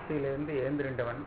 சுஷுப்தியிலேருந்து ஏந்திருண்டவன்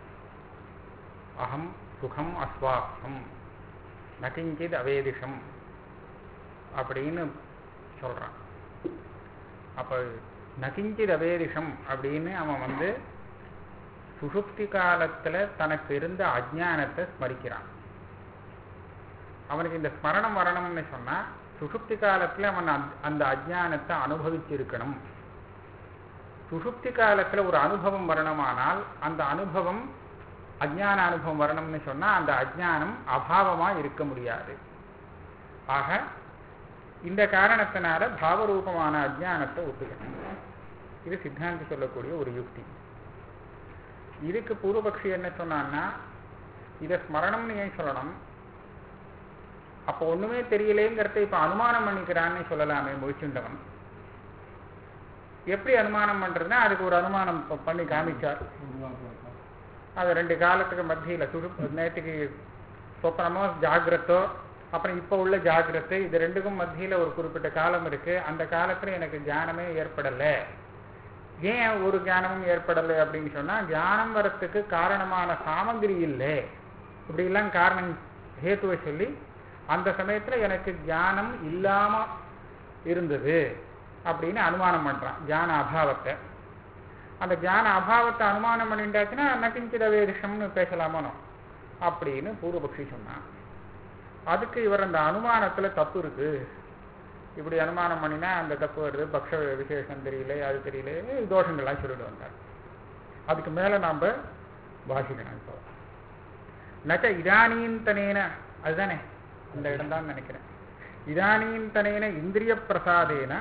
அகம் சுகம் அஸ்வாசம் நகிஞ்சித் அவேதிஷம் அப்படின்னு சொல்றான் அப்போ நகிஞ்சித் அவேதிஷம் அப்படின்னு அவன் வந்து சுஷுப்தி காலத்துல தனக்கு இருந்த அஜ்ஞானத்தை ஸ்மரிக்கிறான் அவனுக்கு இந்த ஸ்மரணம் வரணும்னு சொன்னா சுஷுப்தி காலத்துல அவன் அந்த- அந்த அஜ்ஞானத்தை அனுபவிச்சிருக்கணும் சுஷுப்தி காலத்துல ஒரு அனுபவம் வரணுமானால் அந்த அனுபவம் அஜ்ஞான அனுபவம் வரணும்னு சொன்னா அந்த அஜ்ஞானம் அபாவமா இருக்க முடியாது ஆக இந்த காரணத்தினால பாவரூபமான அஜ்ஞானத்தை ஒத்துக்கணும் இது சித்தாந்தி சொல்லக்கூடிய ஒரு யுக்தி இதுக்கு பூர்வபக்ஷி என்ன சொன்னான்னா இதை ஸ்மரணம்னு ஏன் சொல்லணும் அப்போ ஒண்ணுமே தெரியலேங்கிறத இப்ப அனுமானம் பண்ணிக்கிறான்னு சொல்லலாமே முழிச்சுண்டவன் எப்படி அனுமானம் பண்றதுன்னா அதுக்கு ஒரு அனுமானம் ப- பண்ணி காமிச்சார் அது ரெண்டு காலத்துக்கு மத்தியில சுடு நேற்றுக்கு சொப்பனமோ ஜாகிரத்தோ அப்புறம் இப்போ உள்ள ஜாகிரத்து இது ரெண்டுக்கும் மத்தியில ஒரு குறிப்பிட்ட காலம் இருக்கு அந்த காலத்துல எனக்கு ஞானமே ஏற்படலை ஏன் ஒரு ஞானமும் ஏற்படலை அப்படின்னு சொன்னா ஞானம் வரத்துக்கு காரணமான சாமகிரி இல்லை இப்படியெல்லாம் காரணம் ஹேத்துவை சொல்லி அந்த சமயத்துல எனக்கு ஞானம் இல்லாம இருந்தது அப்படின்னு அனுமானம் பண்றான் ஞான அபாவத்தை அந்த ஞான அபாவத்தை அனுமானம் பண்ணிட்டாச்சுன்னா நகிஞ்சித வேதிஷம்னு பேசலாமோ அப்படின்னு பூர்வபக்ஷி சொன்னான் அதுக்கு இவர் அந்த அனுமானத்துல தப்பு இருக்கு இப்படி அனுமானம் பண்ணினா அந்த தப்பு வருது பக்ஷ விசேஷம் தெரியல அது தெரியல தோஷங்கள்லாம் சொல்லிட்டு வந்தார் அதுக்கு மேல நாம வாசிக்கணும் இப்போ நச்ச இதானீந்தனேன அதுதானே அந்த இடம் தான் நினைக்கிறேன் இதானீந்தனேன இந்திரிய பிரசாதேன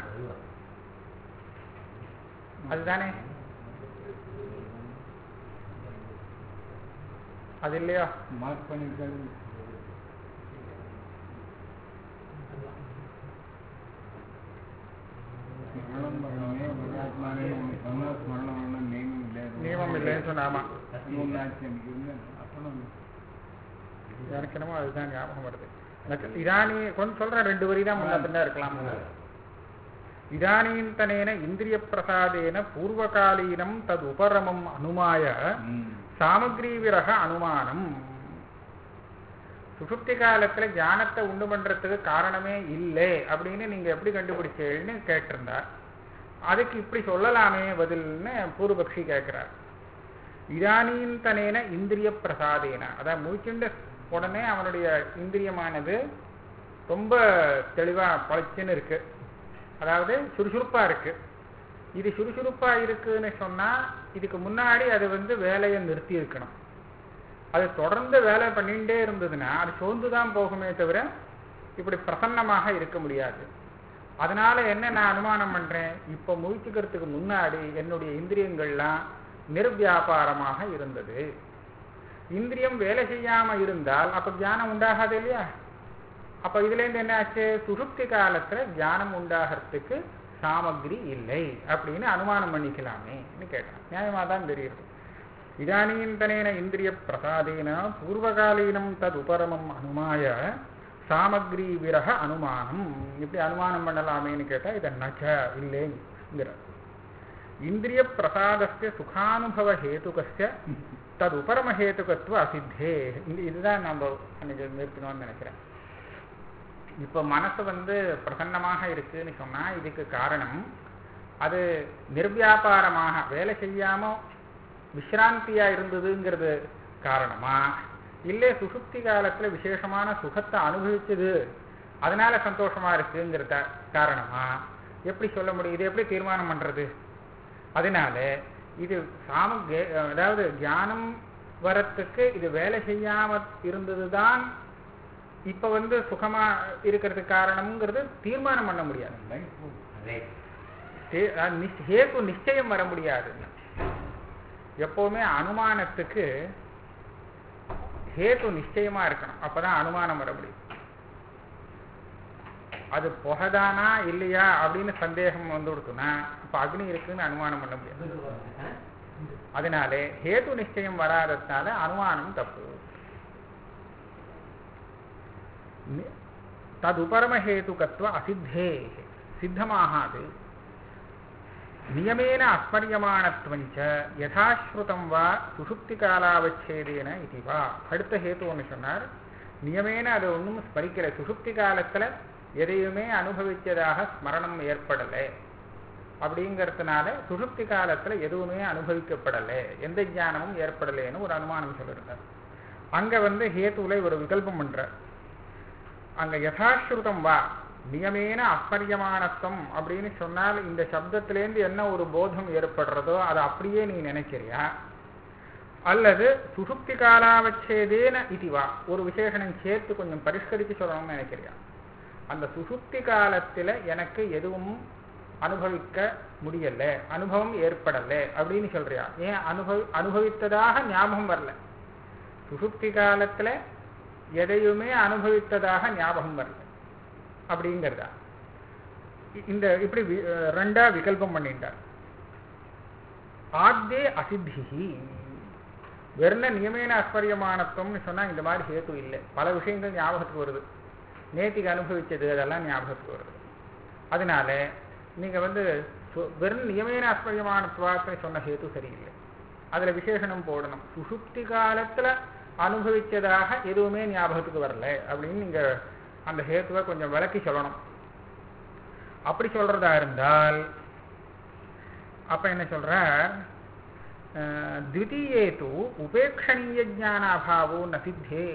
அதுதானே அது இல்லையா மார்க் பண்ணிருக்காரு ஸ்மரணம் பண்ணவே பரமாத்மாவே சொன்னா ஸ்மரணம் பண்ண நியமம் இல்லை நியமம் இல்லைன்னு சொன்னாமா ஒன்னாச்சு எனக்கு இல்லை அப்புறம் எனக்கு என்னமோ அதுதான் ஞாபகம் வருது எனக்கு இதானி கொஞ்சம் சொல்றேன் ரெண்டு வரி தான் முன்ன பின்ன இருக்கலாம் இதானீந்தனேன இந்திரிய பிரசாதேன பூர்வகாலீனம் தது உபரமம் அனுமாய ம். சாமக்ரி விரக அனுமானம் சுசுப்தி காலத்துல ஞானத்தை உண்டு பண்றதுக்கு காரணமே இல்லை அப்படின்னு நீங்க எப்படி கண்டுபிடிச்சேன்னு கேட்டிருந்தார் அதுக்கு இப்படி சொல்லலாமே பதில்னு பூர்வபக்ஷி கேட்கிறார் இதானீந்தனேன இந்திரிய பிரசாதேன அதான் முழிச்சுண்ட உடனே அவனுடைய இந்திரியமானது ரொம்ப தெளிவா பளிச்சுன்னு இருக்கு அதாவது சுறுசுறுப்பா இருக்கு இது சுறுசுறுப்பா இருக்குன்னு சொன்னா இதுக்கு முன்னாடி அது வந்து வேலையை நிறுத்தி இருக்கணும் அது தொடர்ந்து வேலை பண்ணிட்டே இருந்ததுன்னா அது சோர்ந்து தான் போகுமே தவிர இப்படி பிரசன்னமாக இருக்க முடியாது அதனால என்ன நான் அனுமானம் பண்றேன் இப்ப முழிச்சுக்கிறதுக்கு முன்னாடி என்னுடைய இந்திரியங்கள்லாம் நிர்வியாபாரமாக இருந்தது இந்திரியம் வேலை செய்யாம இருந்தால் அப்ப ஞானம் உண்டாகாது இல்லையா அப்ப இதுல இருந்து என்ன ஆச்சு சுசுப்தி காலத்துல ஞானம் உண்டாகிறதுக்கு சாமகிரி இல்லை அப்படின்னு அனுமானம் பண்ணிக்கலாமேன்னு கேட்டான் நியாயமா தான் தெரியுது இதானீந்தனேன இந்திரிய பிரசாதேன பூர்வகாலீனம் தது உபரமம் அனுமாய சாமகிரி விரக அனுமானம் இப்படி அனுமானம் பண்ணலாமேன்னு கேட்டா இதை நச்ச இல்லைங்கிற இந்திரிய பிரசாதஸ்ய சுகானுபவ ஹேதுகஸ்ய தது உபரம ஹேதுகத்துவ அசித்தே இந்த இதுதான் நம்ம அன்னைக்கு நிறுத்தணும்னு நினைக்கிறேன் இப்போ மனசு வந்து பிரசன்னமாக இருக்குன்னு சொன்னா இதுக்கு காரணம் அது நிர்வியாபாரமாக வேலை செய்யாம விசிராந்தியா இருந்ததுங்கிறது காரணமா இல்லை சுசுப்தி காலத்துல விசேஷமான சுகத்தை அனுபவிச்சது அதனால சந்தோஷமா இருக்குங்கிறத காரணமா எப்படி சொல்ல முடியும் இது எப்படி தீர்மானம் பண்றது அதனால இது சாம கே- அதாவது ஞானம் வரத்துக்கு இது வேலை செய்யாம இருந்ததுதான் இப்ப வந்து சுகமா இருக்கிறதுக்கு காரணம்ங்கிறது தீர்மானம் பண்ண முடியாது லைஃப் தே- அஹ் நிச்- ஹேத்து நிச்சயம் வர முடியாது எப்பவுமே அனுமானத்துக்கு ஹேத்து நிச்சயமா இருக்கணும் அப்பதான் அனுமானம் வர முடியும் அது புகைதானா இல்லையா அப்படின்னு சந்தேகம் வந்து கொடுத்தோம்னா அப்ப அக்னி இருக்குன்னு அனுமானம் பண்ண முடியாது அதனாலே ஹேத்து நிச்சயம் வராததுனால அனுமானம் தப்பு நி- ததுபரமஹேதுகத்துவ அசித்தே சித்தமாகாது நியமேன அஸ்மரியமானத்வஞ்ச யதாஸ்ருதம் வா சுஷுப்தி காலாவச்சேதேன இது வா அடுத்த ஹேத்து ஒன்று சொன்னார் நியமேன அது ஒன்றும் ஸ்மரிக்கல சுஷுப்தி காலத்துல எதையுமே அனுபவிச்சதாக ஸ்மரணம் ஏற்படலை அப்படிங்கிறதுனால சுஷுப்தி காலத்துல எதுவுமே அனுபவிக்கப்படலை எந்த ஞானமும் ஏற்படலைன்னு ஒரு அனுமானம் சொல்லியிருந்தார் அங்க வந்து ஹேத்துல ஒரு விகல்பம் பண்றார் அங்க யதாஸ்ருதம் வா நியமேன அஸ்மரியமானத்துவம் அப்படின்னு சொன்னால் இந்த சப்தத்திலேருந்து என்ன ஒரு போதம் ஏற்படுறதோ அதை அப்படியே நீ நினைக்கிறியா அல்லது சுசுப்தி காலாவச்சேதேன இதுவா ஒரு விசேஷனம் சேர்த்து கொஞ்சம் பரிஷ்கரித்து சொல்லணும்னு நினைக்கிறியா அந்த சுசுப்தி காலத்துல எனக்கு எதுவும் அனுபவிக்க முடியல அனுபவம் ஏற்படல அப்படின்னு சொல்றியா ஏன் அனுபவி அனுபவித்ததாக ஞாபகம் வரல சுசுப்தி காலத்துல எதையுமே அனுபவித்ததாக ஞாபகம் வரல அப்படிங்கிறதா இ- இந்த இப்படி வி- அஹ் ரெண்டா விகல்பம் பண்ணிட்டார் ஆத்தே அசித்திஹி வெறும் நியமேன அஸ்பரியமானத்துவம்னு சொன்னா இந்த மாதிரி ஹேத்து இல்லை பல விஷயங்கள் ஞாபகத்துக்கு வருது நேத்திக்கு அனுபவிச்சது அதெல்லாம் ஞாபகத்துக்கு வருது அதனால நீங்க வந்து சு- வெறும் நியமேன அஸ்பரியமானத்துவாத்தை சொன்ன ஹேத்து சரியில்லை அதுல விசேஷணம் போடணும் சுசுப்தி காலத்துல அனுபவிச்சதாக எதுவுமே ஞாபகத்துக்கு வரல அப்படின்னு நீங்க அந்த ஹேத்துவை கொஞ்சம் விளக்கி சொல்லணும் அப்படி சொல்றதா இருந்தால் அப்ப என்ன சொல்றார் அஹ், द्वितीये तु உபேக்ஷணீயஜானாபாவோ ந சித்தே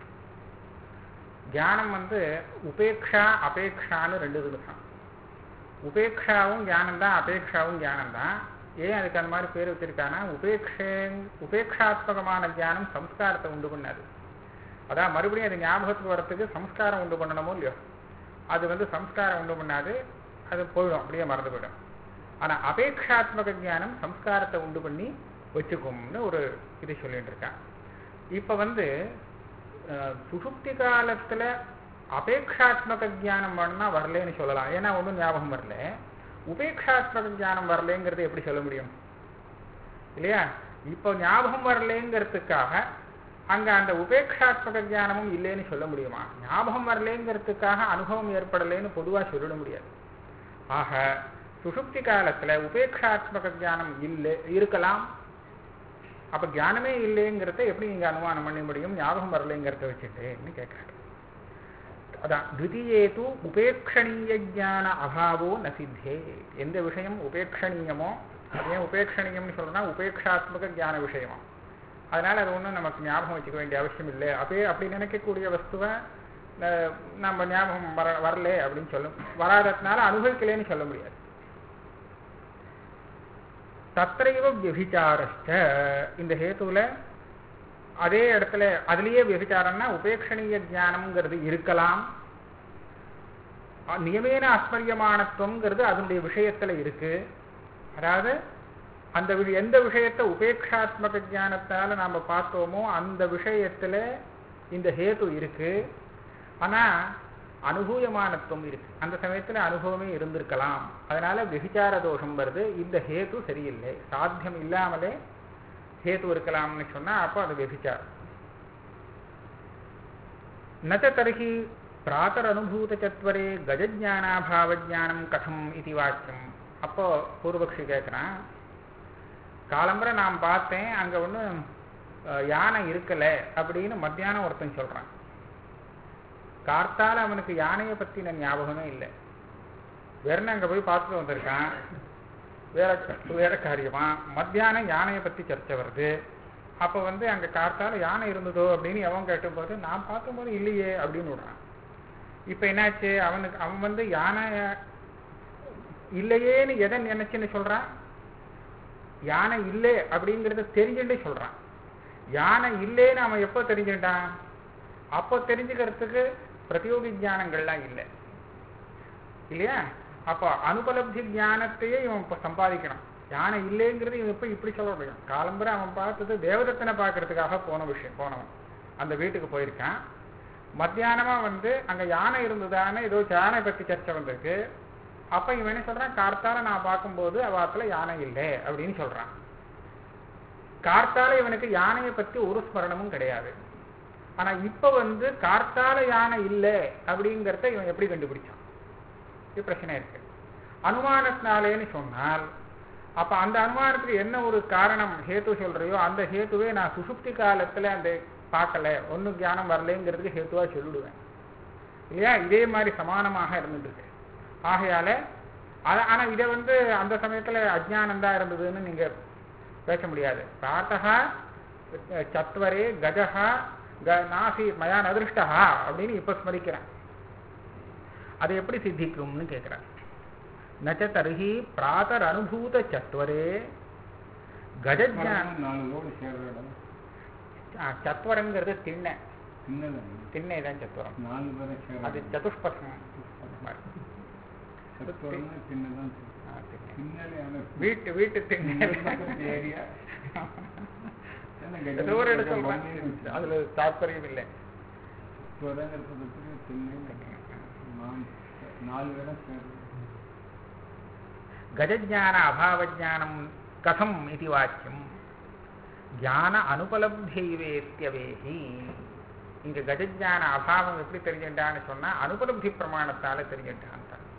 ஞானம் வந்து உபேக்ஷா அபேக்ஷான்னு ரெண்டு இருக்கான் உபேக்ஷாவும் ஞானம் தான் அபேக்ஷாவும் ஞானம் தான் ஏன் அதுக்கு அந்த மாதிரி பேர் வச்சிருக்கானா உபேக்ஷே உபேக்ஷாத்மகமான ஞானம் சம்ஸ்காரத்தை உண்டு பண்ணாது அதான் மறுபடியும் அது ஞாபகத்துக்கு வரத்துக்கு சம்ஸ்காரம் உண்டு பண்ணணுமோ இல்லையோ அது வந்து சம்ஸ்காரம் உண்டு பண்ணாது அது போயிடும் அப்படியே மறந்து போயிடும் ஆனா அபேக்ஷாத்மக ஞானம் சம்ஸ்காரத்தை உண்டு பண்ணி வச்சுக்கும்னு ஒரு இது சொல்லிட்டு இருக்கான் இப்ப வந்து அஹ், சுஷுப்தி காலத்துல அபேக்ஷாத்மக ஞானம் வேணும்னா வரலன்னு சொல்லலாம் ஏன்னா ஒன்றும் ஞாபகம் வரல உபேக்ஷாத்மக ஞானம் வரலைங்கிறது எப்படி சொல்ல முடியும் இல்லையா இப்போ ஞாபகம் வரலைங்கிறதுக்காக அங்க அந்த உபேக்ஷாத்மக ஞானமும் இல்லைன்னு சொல்ல முடியுமா ஞாபகம் வரலைங்கிறதுக்காக அனுபவம் ஏற்படலைன்னு பொதுவா சொல்லிட முடியாது ஆக சுஷுப்தி காலத்துல உபேக்ஷாத்மக ஞானம் இல்லை இருக்கலாம் அப்ப ஞானமே இல்லைங்கிறத எப்படி நீங்க அனுமானம் பண்ண முடியும் ஞாபகம் வரலைங்கிறத வச்சுட்டுன்னு கேட்கிறாரு அதான் द्वितीये तु உபேக்ஷணீய ஞான அபாவோ ந சித்தே எந்த விஷயம் உபேக்ஷணீயமோ அது ஏன் உபேக்ஷணீயம்னு சொல்றோம்னா உபேக்ஷாத்மக ஞான விஷயமா அதனால அது ஒன்றும் நமக்கு ஞாபகம் வச்சுக்க வேண்டிய அவசியம் இல்லை அப்படியே அப்படி நினைக்கக்கூடிய வஸ்துவை அஹ், நம்ம ஞாபகம் வர வரல அப்படின்னு சொல்லும் வராததுனால அனுபவிக்கலைன்னு சொல்ல முடியாது தத்தைவ வியபிச்சாரஸ்ட இந்த ஹேத்துல அதே இடத்துல அதுலயே வியபிச்சாரம்னா உபேக்ஷணீய ஞானம்ங்கிறது இருக்கலாம் அ- நியமேன அஸ்மரியமானத்துவங்கிறது அதனுடைய விஷயத்துல இருக்கு அதாவது அந்த வி- எந்த விஷயத்தை உபேக்ஷாத்மக ஞானத்தால நாம பார்த்தோமோ அந்த விஷயத்துல இந்த ஹேது இருக்கு ஆனா அனுபூயமானத்துவம் இருக்கு அந்த சமயத்துல அனுபவமே இருந்திருக்கலாம் அதனால விபிச்சார தோஷம் வருது இந்த ஹேது சரியில்லை சாத்தியம் இல்லாமலே ஹேது இருக்கலாம்னு சொன்னா அப்போ அது விபிச்சாரம் நச்ச தர்ஹி பிராத்தரனுபூதச்சத்வரே கஜஜானாபாவஜானம் கதம் இது வாக்கியம் அப்போ பூர்வபக்ஷி கேட்குறான் காலம்பரை நான் பார்த்தேன் அங்க ஒன்றும் யானை இருக்கல அப்படின்னு மத்தியானம் ஒருத்தன் சொல்றான் கார்த்தால அவனுக்கு யானையை பத்தின ஞாபகமே இல்லை வெறும் அங்க போய் பார்த்துட்டு வந்திருக்கான் வேற வேற காரியமா மத்தியானம் யானையை பத்தி சர்ச்சை வருது அப்ப வந்து அங்க கார்த்தால யானை இருந்ததோ அப்படின்னு அவன் கேட்டும்போது நான் பார்க்கும்போது இல்லையே அப்படின்னு விடுறான் இப்ப என்னாச்சு அவனுக்கு அவன் வந்து யானை இல்லையேன்னு எதை நினைச்சுன்னு சொல்றான் யானை இல்லை அப்படிங்கிறத தெரிஞ்சுட்டே சொல்றான் யானை இல்லைன்னு அவன் எப்போ தெரிஞ்சுட்டான் அப்போ தெரிஞ்சுக்கிறதுக்கு பிரதியோகி ஞானங்கள்லாம் இல்லை இல்லையா அப்போ அனுபலப்தி ஞானத்தையே இவன் இப்போ சம்பாதிக்கணும் யானை இல்லைங்கிறது இவன் இப்போ இப்படி சொல்ல முடியும் காலம்பரை அவன் பார்த்தது தேவதத்தனை பார்க்கறதுக்காக போன விஷயம் போனவன் அந்த வீட்டுக்கு போயிருக்கான் மத்தியானமா வந்து அங்க யானை இருந்ததானே ஏதோ யானை பத்தி சர்ச்சை வந்திருக்கு அப்ப இவன் என்ன சொல்றான் கார்த்தால நான் பார்க்கும்போது அவாத்துல யானை இல்லை அப்படின்னு சொல்றான் கார்த்தால இவனுக்கு யானையை பத்தி ஒரு ஸ்மரணமும் கிடையாது ஆனா இப்ப வந்து கார்த்தால யானை இல்லை அப்படிங்கிறத இவன் எப்படி கண்டுபிடிச்சான் இது பிரச்சனை இருக்கு அனுமானத்தினாலேன்னு சொன்னால் அப்ப அந்த அனுமானத்துக்கு என்ன ஒரு காரணம் ஹேத்து சொல்றியோ அந்த ஹேத்துவே நான் சுசுப்தி காலத்துல அந்த பார்க்கல ஒன்றும் ஞானம் வரலைங்கிறதுக்கு ஹேத்துவா சொல்லிடுவேன் இல்லையா இதே மாதிரி சமானமாக இருந்துருக்கு ஆகையால அத- ஆனா இதை வந்து அந்த சமயத்துல அஜ்ஞானம் தான் இருந்ததுன்னு நீங்க பேச முடியாது பிராத்தகா சத்வரே கஜஹா க நாசி மயா நதிருஷ்டா அப்படின்னு இப்ப ஸ்மரிக்கிறேன் அது எப்படி சித்திக்கும்னு கேட்கிறேன் நச்ச தருகி பிராத்தர் அனுபூத சத்வரே கஜஜான நாலு ரோடு சேர்ற இடம் சத்வரங்கிறது திண்ணை சின்னதான் திண்ணை தான் சத்வரம் நாலு பேரை சேர்ற அது இடம். சதுஷ்பசம் சத்துவம்னா சின்னதான் ஆ, திண்ணை. சின்னதான வீட்டு வீட்டு திண்ணை ஏரியா ஏதோ ஒரு இடம் சொல்றேன் அதுல தாற்பயம் இல்லை நாலு பேரை சேர்ற గజజ్ఞాన అభావజ్ఞానం కథం ఇది వాక్యం ஞான அனுபலப்தியவேத்தியவேஹி இங்க கஜஜான அபாவம் எப்படி தெரிஞ்சுட்டான்னு சொன்னா அனுபலப்தி பிரமாணத்தால தெரிஞ்சுட்டான்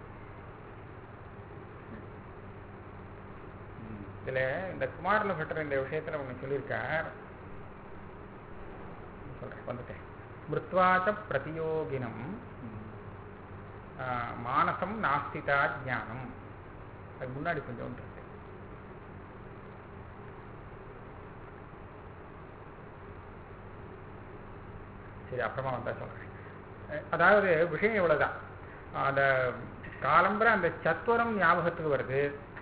இதுல இந்த குமாரல பட்டர் இந்த விஷயத்துல ஒண்ணு சொல்லியிருக்கார் சொல்றேன் வந்துட்டேன் மிருத்வாச்ச பிரதியோகினம் ஆ, மானசம் நாஸ்திதா ஞானம் அது முன்னாடி கொஞ்சம் இருக்கு சரி அப்புறமா வந்தா சொல்றேன் அஹ் அதாவது விஷயம் இவ்வளவுதான் அந்த காலம்பரை அந்த சத்வரம் ஞாபகத்துக்கு வருது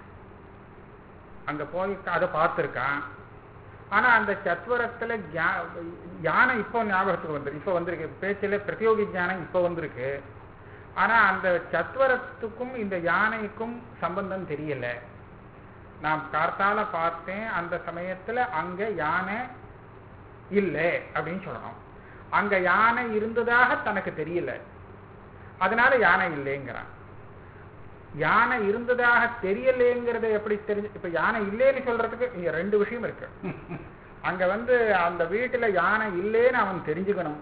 அங்க போய் அதை பார்த்துருக்கான் ஆனா அந்த சத்வரத்துல ஞா- ஞானம் இப்போ ஞாபகத்துக்கு வந்துருக்கு இப்போ வந்திருக்கு பேச்சில் பிரதியோகி ஞானம் இப்போ வந்திருக்கு ஆனா அந்த சத்வரத்துக்கும் இந்த யானைக்கும் சம்பந்தம் தெரியல நான் கார்த்தால பார்த்தேன் அந்த சமயத்துல அங்க யானை இல்லை அப்படின்னு சொல்லணும் அங்க யானை இருந்ததாக தனக்கு தெரியல அதனால யானை இல்லைங்கிறான் யானை இருந்ததாக தெரியலேங்கிறத எப்படி தெரிஞ்சு இப்ப யானை இல்லைன்னு சொல்றதுக்கு இங்க ரெண்டு விஷயம் இருக்கு அங்க வந்து அந்த வீட்டுல யானை இல்லைன்னு அவன் தெரிஞ்சுக்கணும்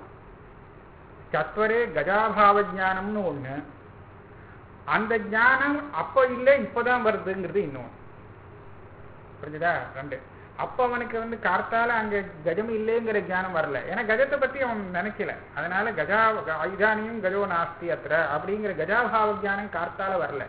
சத்வரே கஜாபாவ ஞானம்னு ஒண்ணு அந்த ஞானம் அப்ப இல்லை இப்பதான் வருதுங்கிறது இன்னொன்று புரிஞ்சுதா ரெண்டு அப்ப அவனுக்கு வந்து கார்த்தால அங்க கஜம் இல்லைங்கிற ஞானம் வரல ஏன்னா கஜத்தை பத்தி அவன் நினைக்கல அதனால கஜா இதானியும் கஜோ நாஸ்தி அத்திர அப்படிங்கிற கஜாபாவ ஞானம் கார்த்தால வரல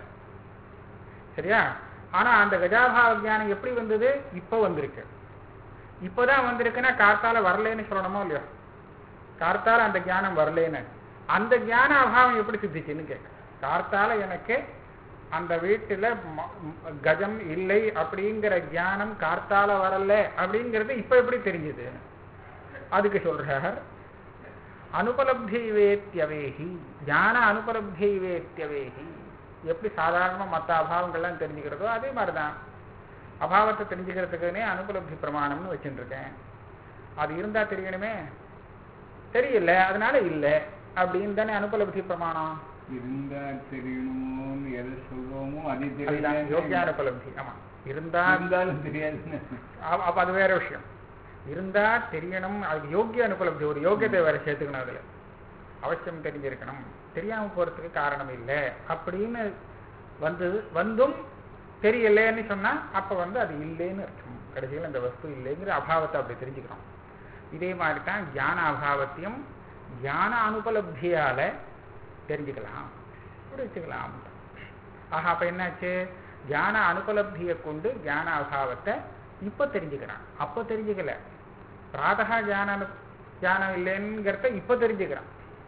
சரியா ஆனா அந்த கஜாபாவ ஞானம் எப்படி வந்தது இப்ப வந்திருக்கு இப்பதான் வந்திருக்குன்னா கார்த்தால வரலைன்னு சொல்லணுமோ இல்லையோ கார்த்தால அந்த ஞானம் வரலேன்னு அந்த ஞான அபாவம் எப்படி சித்திச்சுன்னு கேட்க கார்த்தால எனக்கு அந்த வீட்டுல ம- ம- கஜம் இல்லை அப்படிங்கிற ஞானம் கார்த்தால வரல அப்படிங்கிறது இப்ப எப்படி தெரிஞ்சது அதுக்கு சொல்றார் அனுபலப்தி வேத்தியவேகி ஞான அனுபலப்தி வேத்தியவேகி எப்படி சாதாரணமா மற்ற அபாவங்கள்லாம் தெரிஞ்சுக்கிறதோ அதே மாதிரிதான் அபாவத்தை தெரிஞ்சுக்கிறதுக்குன்னே அனுபலப்தி பிரமாணம்னு வச்சுட்டு இருக்கேன் அது இருந்தா தெரியணுமே தெரியல அதனால இல்லை அப்படின்னு தானே அனுபலப்தி பிரமாணம் இருந்தா தெரியணுமோன்னு எதை சொல்றோமோ அது அதுதான் தெரியாது யோகியானுபலப்தி ஆமா இருந்தா இருந்தாலும் தெரியாதுன்னு அப்ப- அப்ப அது வேற விஷயம் இருந்தா தெரியணும் அது யோகிய அனுபலப்தி ஒரு யோகியத்தை வேற சேர்த்துக்கணும் அதுல அவசியம் தெரிஞ்சிருக்கணும் தெரியாம போறதுக்கு காரணம் இல்லை அப்படின்னு வந்து வந்தும் தெரியலன்னு சொன்னா அப்ப வந்து அது இல்லைன்னு அர்த்தம் கடைசியில் அந்த வஸ்து இல்லைங்கிற அபாவத்தை அப்படி தெரிஞ்சுக்கிறோம் இதே மாதிரி தான் ஞான அபாவத்தையும் ஞான அனுபலப்தியால தெரிஞ்சுக்கலாம் அப்படி வச்சுக்கலாம் ஆஹா அப்ப என்னாச்சு ஞான அனுபலப்தியை கொண்டு ஞான அபாவத்தை இப்ப தெரிஞ்சுக்கிறான் அப்ப தெரிஞ்சுக்கல பிராதகா ஞான அனு- ஞானம் இல்லைங்கிறத இப்ப தெரிஞ்சுக்கிறான்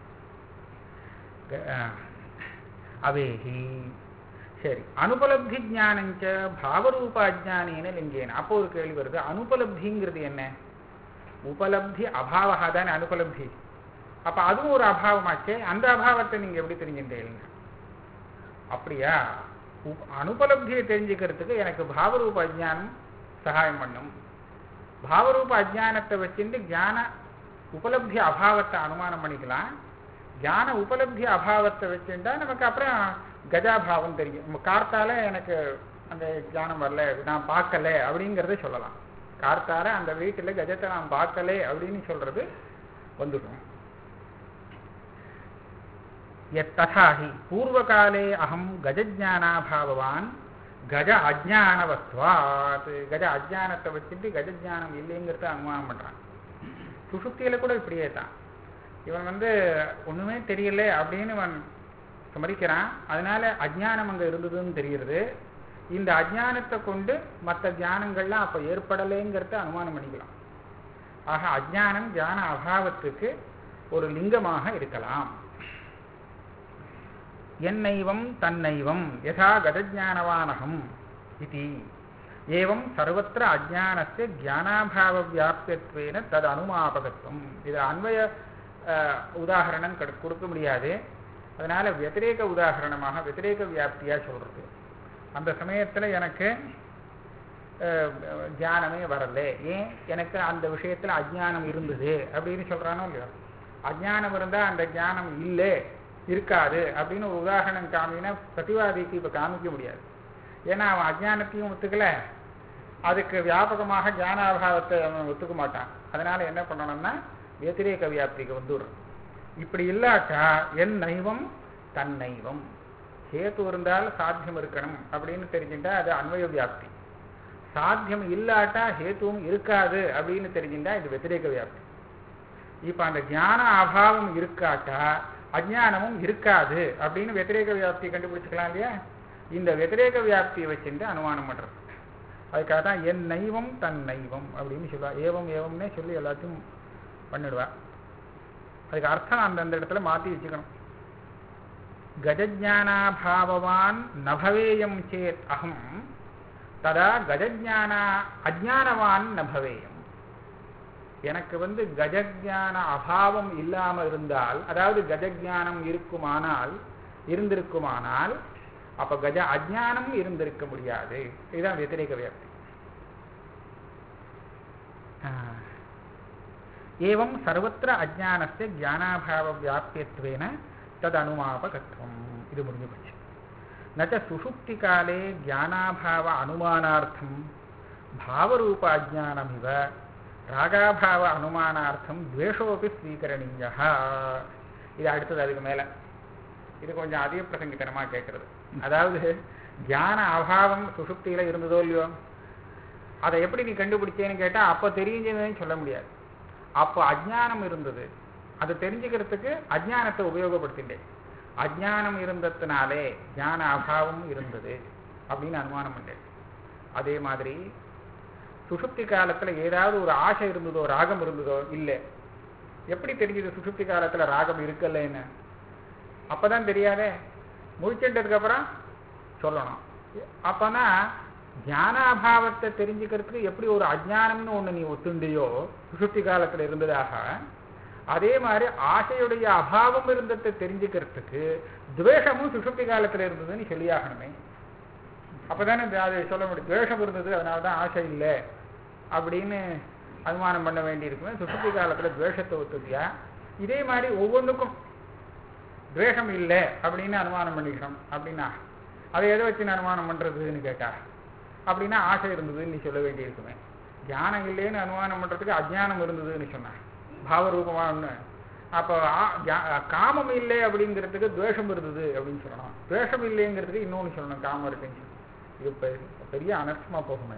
க- அஹ், அவேஹி சரி அனுபலப்தி ஞானஞ்ச பாவரூப அஜானேன லிங்கேன அப்போ ஒரு கேள்வி வருது அனுபலப்திங்கிறது என்ன உபலப்தி அபாவகா தானே அனுபலப்தி அப்ப அதுவும் ஒரு அபாவமாச்சே அந்த அபாவத்தை நீங்க எப்படி தெரிஞ்சுட்டீங்க அப்படியா உப்- அனுபலப்தியை தெரிஞ்சுக்கிறதுக்கு எனக்கு பாவரூப அஜ்ஞானம் சகாயம் பண்ணும் பாவரூப அஜ்ஞானத்தை வச்சுட்டு ஞான உபலப்தி அபாவத்தை அனுமானம் பண்ணிக்கலாம் ஞான உபலப்தி அபாவத்தை வச்சுட்டா நமக்கு அப்புறம் கஜாபாவம் தெரியும் நம்ம கார்த்தால எனக்கு அந்த ஞானம் வரல நான் பார்க்கல அப்படிங்கிறத சொல்லலாம் கார்த்தால அந்த வீட்டுல கஜத்தை நான் பார்க்கல அப்படின்னு சொல்றது வந்துடும் यत्तथा हि पूर्वकाले अहं गजज्ञानाभाववान् கஜ அஜானவத்வாத் கஜ அஜானத்தை வச்சுட்டு கஜ ஜானம் இல்லைங்கிறத அனுமானம் பண்றான் சுசுப்தியில கூட இப்படியே தான் இவன் வந்து ஒண்ணுமே தெரியல அப்படின்னு இவன் சமரிக்கிறான் அதனால அஜ்ஞானம் அங்க இருந்ததுன்னு தெரியுது இந்த அஜ்ஞானத்தை கொண்டு மற்ற தியானங்கள்லாம் அப்ப ஏற்படலைங்கிறத அனுமானம் பண்ணிக்கலாம் ஆக அஜ்ஞானம் தியான அபாவத்துக்கு ஒரு லிங்கமாக இருக்கலாம் என்னைவம் தன்னைவம் யதா கதஜானவானகம் இது ஏவம் சர்வத்திர அஜானஸ்ய ஜானாபாவ வியாபியத்வேன தது அனுமாபகத்துவம் இது அன்வய அஹ், உதாகரணம் கடு- கொடுக்க முடியாது அதனால వ్యతిరేక உதாகரணமாக వ్యతిరేక வியாப்தியா சொல்றது அந்த சமயத்துல எனக்கு அஹ், ஞானமே வரல ஏன் எனக்கு அந்த விஷயத்துல அஜ்ஞானம் இருந்தது அப்படின்னு சொல்றானோ இல்லையோ அஜ்ஞானம் இருந்தா அந்த ஞானம் இல்லை இருக்காது அப்படின்னு ஒரு உதாரணம் காமினா பிரதிவாதிக்கு இப்ப காமிக்க முடியாது ஏன்னா அவன் அஜ்ஞானத்தையும் ஒத்துக்கல அதுக்கு வியாபகமாக ஞானாபாவத்தை அவன் ஒத்துக்க மாட்டான் அதனால என்ன பண்ணணும்னா व्यतिरेக வியாப்திக்கு வந்துடும் இப்படி இல்லாட்டா என் நைவம் தன் நைவம் ஹேத்து இருந்தால் சாத்தியம் இருக்கணும் அப்படின்னு தெரிஞ்சுட்டா அது அன்வய வியாப்தி சாத்தியம் இல்லாட்டா ஹேத்துவும் இருக்காது அப்படின்னு தெரிஞ்சுட்டா இது व्यतिरेக வியாப்தி இப்ப அந்த ஞான அபாவம் இருக்காட்டா அஜ்ஞானமும் இருக்காது அப்படின்னு व्यतिरेக வியாப்தி கண்டுபிடிச்சுக்கலாம் இல்லையா இந்த व्यतिरेக வியாப்தியை வச்சுட்டு அனுமானம் பண்றது அதுக்காக தான் என் நைவம் தன் நைவம் அப்படின்னு சொல்லுவா ஏவம் ஏவம்னே சொல்லி எல்லாத்தையும் பண்ணிடுவா அதுக்கு அர்த்தம் அந்தந்த இடத்துல மாத்தி வச்சுக்கணும் கஜஜானாபாவவான் நபவேயம் சேத் அகம் ததா கஜஜானா அஜானவான் நபவேயம் எனக்கு வந்து கஜஜான அபாவம் இல்லாம இருந்தால் அதாவது கஜஜானம் இருக்குமானால் இருந்திருக்குமானால் அப்ப கஜ அஜானம் இருந்திருக்க முடியாது இதுதான் व्यतिरेक வியாப்தி ஆஹ். ஏவம் சர்வத்திர அஜானஸ்ய ஜானாபாவ வியாபியத்வேன தது அனுமாபகத்துவம் இது முடிஞ்சு போச்சு நச்ச சுஷுப்தி காலே ஜானாபாவ அனுமானார்த்தம் பாவரூப அஜானமிவ ராகாபாவ அனுமானார்த்தம் துவேஷோபி ஸ்வீகரணீய இது அடுத்தது அதுக்கு மேல இது கொஞ்சம் அதிக பிரசங்கித்தனமா கேட்கறது அதாவது தியான அபாவம் சுசுப்தியில இருந்ததோ இல்லையோ அதை எப்படி நீ கண்டுபிடிச்சேன்னு கேட்டா அப்ப தெரிஞ்சதுன்னு சொல்ல முடியாது அப்போ அஜ்ஞானம் இருந்தது அது தெரிஞ்சுக்கிறதுக்கு அஜ்ஞானத்தை உபயோகப்படுத்திட்டேன் அஜ்ஞானம் இருந்ததுனாலே ஞான அபாவம் இருந்தது அப்படின்னு அனுமானம் பண்ணேன் அதே மாதிரி சுசுப்தி காலத்துல ஏதாவது ஒரு ஆசை இருந்ததோ ராகம் இருந்ததோ இல்லை எப்படி தெரிஞ்சது சுசுப்தி காலத்துல ராகம் இருக்கலைன்னு அப்பதான் தெரியாதே முழிச்சிட்டதுக்கு அப்புறம் சொல்லணும் அப்பனா ஞானாபாவத்தை தெரிஞ்சுக்கிறதுக்கு எப்படி ஒரு அஜ்ஞானம்னு ஒண்ணு நீ ஒத்துண்டியோ சுசுப்தி காலத்துல இருந்ததாக அதே மாதிரி ஆசையுடைய அபாவம் இருந்ததை தெரிஞ்சுக்கிறதுக்கு துவேஷமும் சுசுப்தி காலத்துல இருந்ததுன்னு சொல்லியாகணுமே அப்பதானே இந்த அதை சொல்ல முடியும் துவேஷம் இருந்தது அதனாலதான் ஆசை இல்லை அப்படின்னு அனுமானம் பண்ண வேண்டியிருக்குமே சுசுப்தி காலத்துல துவேஷத்தை ஒத்துக்கியா இதே மாதிரி ஒவ்வொன்றுக்கும் துவேஷம் இல்லை அப்படின்னு அனுமானம் பண்ணிக்கிறோம் அப்படின்னா அதை எதை வச்சு அனுமானம் பண்றதுன்னு கேட்டா அப்படின்னா ஆசை இருந்ததுன்னு நீ சொல்ல வேண்டியிருக்குமே ஞானம் இல்லைன்னு அனுமானம் பண்றதுக்கு அஜ்ஞானம் இருந்ததுன்னு சொன்னா பாவரூபமா ஒண்ணு அப்போ ஆ- ஜா- காமம் இல்லை அப்படிங்கிறதுக்கு துவேஷம் இருந்தது அப்படின்னு சொல்லணும் துவேஷம் இல்லைங்கிறதுக்கு இன்னொன்னு சொல்லணும் காமம் இருக்குன்னு சொல்லணும். இது பெ- பெரிய அனர்த்தமா போகுமே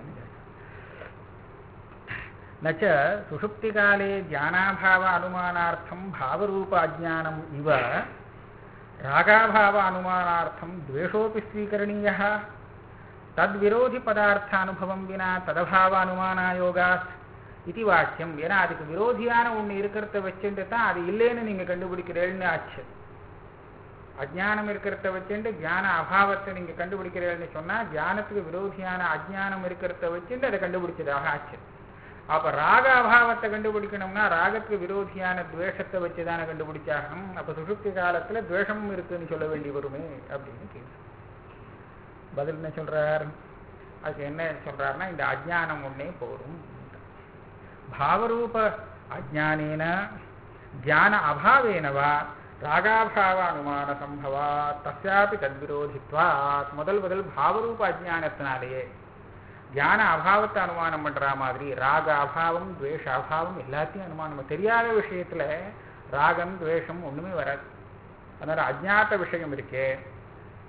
நச்ச சுஷுப்திகாலே ஞானாபாவ அனுமானார்த்தம் பாவரூப அஜ்ஞானம் இவ ராகாபாவ அனுமானார்த்தம் துவேஷோபி ஸ்வீகரணீய தத்விரோதி பதார்த்தானுபவம் வினா ததபாவ அனுமானாயோகாத் இது வாக்கியம் ஏன்னா அதுக்கு விரோதியான ஒண்ணு இருக்கிறத வச்சுட்டு தான் அது இல்லைன்னு நீங்க கண்டுபிடிக்கிறேன்னு ஆச்சு அஜ்ஞானம் இருக்கிறத வச்சுட்டு ஞான அபாவத்தை நீங்க கண்டுபிடிக்கிறீங்கன்னு சொன்னா ஞானத்துக்கு விரோதியான அஜ்ஞானம் இருக்கிறத வச்சுட்டு அதை கண்டுபிடிச்சதாக ஆச்சு அப்ப ராக அபாவத்தை கண்டுபிடிக்கணும்னா ராகத்துக்கு விரோதியான துவேஷத்தை வச்சுதானே கண்டுபிடிச்சாகணும் அப்ப சுசுப்தி காலத்துல துவேஷமும் இருக்குன்னு சொல்ல வேண்டி வருமே அப்படின்னு கேள்வி பதில் என்ன சொல்றார் அதுக்கு என்ன சொல்றாருன்னா இந்த அஜ்ஞானம் ஒன்னே போரும் பாவரூப அஜ்ஞானேன தியான அபாவேன வா ராகாபாவ அனுமான சம்பவா தஸ்யாபி தத்விரோதித்வாத் முதல் முதல் பாவரூப அஜ்ஞானத்தினாலேயே தியான அபாவத்தை அனுமானம் பண்ற மாதிரி ராக அபாவம் துவேஷ அபாவம் எல்லாத்தையும் அனுமானம் தெரியாத விஷயத்துல ராகம் துவேஷம் ஒண்ணுமே வராது அதனால அஜ்ஞாத்த விஷயம் இருக்கே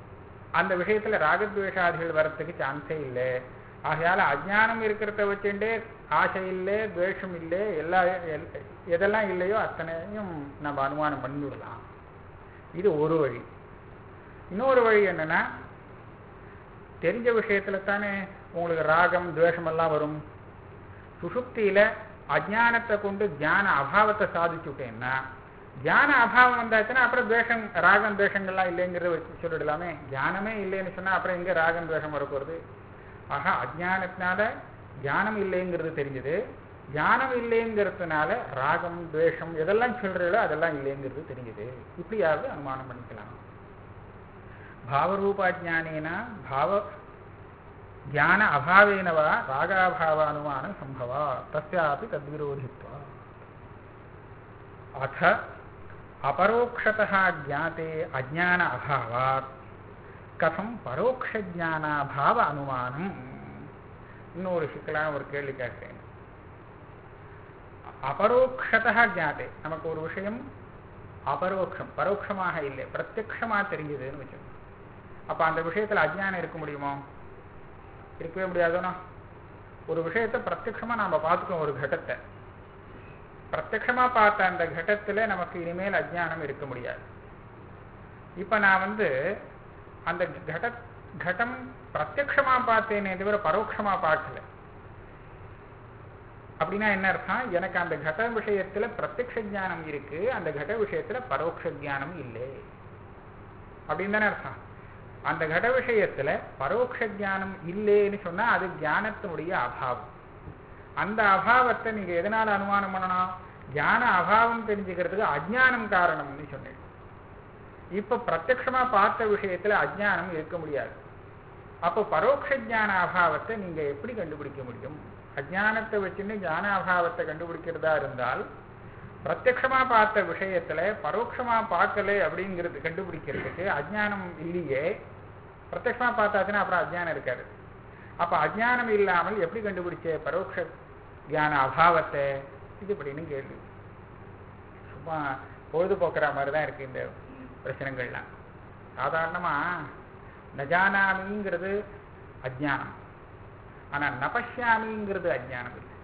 அந்த விஷயத்துல ராகத்வேஷாதிகள் வரத்துக்கு சான்ஸே இல்லை ஆகையால அஜ்ஞானம் இருக்கிறத வச்சுட்டே ஆசை இல்லை துவேஷம் இல்லை எல்லா எல்- எதெல்லாம் இல்லையோ அத்தனையும் நம்ம அனுமானம் பண்ணிவிடலாம் இது ஒரு வழி இன்னொரு வழி என்னன்னா தெரிஞ்ச விஷயத்துல தானே உங்களுக்கு ராகம் துவேஷம் எல்லாம் வரும் சுஷுப்தியில அஜ்ஞானத்தை கொண்டு ஞான அபாவத்தை சாதிச்சுட்டேன்னா ஞான அபாவம் வந்தாச்சுன்னா அப்புறம் துவேஷம் ராகம் துவேஷங்கள்லாம் இல்லைங்கிறத வச்சு சொல்லிடலாமே ஞானமே இல்லைன்னு சொன்னா அப்புறம் எங்க ராகம் துவேஷம் வரப்போறது ஆக அஜ்ஞானத்தினால ஞானம் இல்லைங்கிறது தெரிஞ்சது ஞானம் இல்லைங்கிறதுனால ராகம் துவேஷம் எதெல்லாம் சொல்றீங்களோ அதெல்லாம் இல்லைங்கிறது தெரிஞ்சது இப்படியாவது அனுமானம் பண்ணிக்கலாம் ಭಾವರೂಪಾಜ್ಞಾನೇನ ಭಾವ ಜ್ಞಾನ ಅಭಾವೇನ ವಾ ರಾಗಾಭಾವ ಅನುಮಾನ ಸಂಭವ ತಸ್ಯಾಪಿ ತದ್ವಿರೋಧಿತ್ವ ಅಥ ಅಪರೋಕ್ಷತಃ ಜ್ಞಾತೆ ಅಜ್ಞಾನ ಅಭಾವಾತ್ கதம் பரோட்ச ஞானாபாவ அனுமானம் இன்னொரு சிக்கலான ஒரு கேள்வி கேட்கிறேன் அபரோக்ஷதா ஜாதே நமக்கு ஒரு விஷயம் அபரோக்ஷம் பரோட்சமாக இல்லை பிரத்யக்ஷமா தெரிஞ்சதுன்னு வச்சுக்கோங்க அப்ப அந்த விஷயத்துல அஜ்ஞானம் இருக்க முடியுமோ இருக்கவே முடியாதுன்னா ஒரு விஷயத்தை பிரத்யக்ஷமா நாம பார்த்துக்கோம் ஒரு கடத்தை பிரத்யக்ஷமா பார்த்த அந்த கடத்துல நமக்கு இனிமேல் அஜ்ஞானம் இருக்க முடியாது இப்ப நான் வந்து அந்த கட கடம் பிரத்யக்ஷமா பார்த்தேனே தவிர பரோட்சமா பார்க்கல அப்படின்னா என்ன அர்த்தம் எனக்கு அந்த கட விஷயத்துல பிரத்யக்ஷ ஞானம் இருக்கு அந்த கட விஷயத்துல பரோட்ச ஞானம் இல்லை அப்படின்னு தானே அர்த்தம் அந்த கட விஷயத்துல பரோட்ச ஞானம் இல்லைன்னு சொன்னா அது ஞானத்தினுடைய அபாவம் அந்த அபாவத்தை நீங்க எதனால அனுமானம் பண்ணணும் ஞான அபாவம் தெரிஞ்சுக்கிறதுக்கு அஜ்ஞானம் காரணம்னு சொன்னேன் இப்ப பிரத்யக்ஷமா பார்த்த விஷயத்துல அஜ்ஞானம் இருக்க முடியாது அப்போ பரோட்ச ஞான அபாவத்தை நீங்க எப்படி கண்டுபிடிக்க முடியும் அஜ்ஞானத்தை வச்சுன்னு ஞான அபாவத்தை கண்டுபிடிக்கிறதா இருந்தால் பிரத்யக்ஷமா பார்த்த விஷயத்துல பரோட்சமா பார்க்கல அப்படிங்கிறது கண்டுபிடிக்கிறதுக்கு அஜ்ஞானம் இல்லையே பிரத்யக்ஷமா பார்த்தாச்சுன்னா அப்புறம் அஜ்ஞானம் இருக்காது அப்ப அஜ்ஞானம் இல்லாமல் எப்படி கண்டுபிடிச்ச பரோட்ச ஞான அபாவத்தை இது அப்படின்னு கேள்வி சும்மா பொழுதுபோக்குற மாதிரி தான் இருக்கு இந்த பிரச்சனைகள்லாம் சாதாரணமா நஜானாமிங்கிறது அஜ்ஞானம் ஆனா நபஷ்யாமிங்கிறது அஜ்ஞானம் இல்லை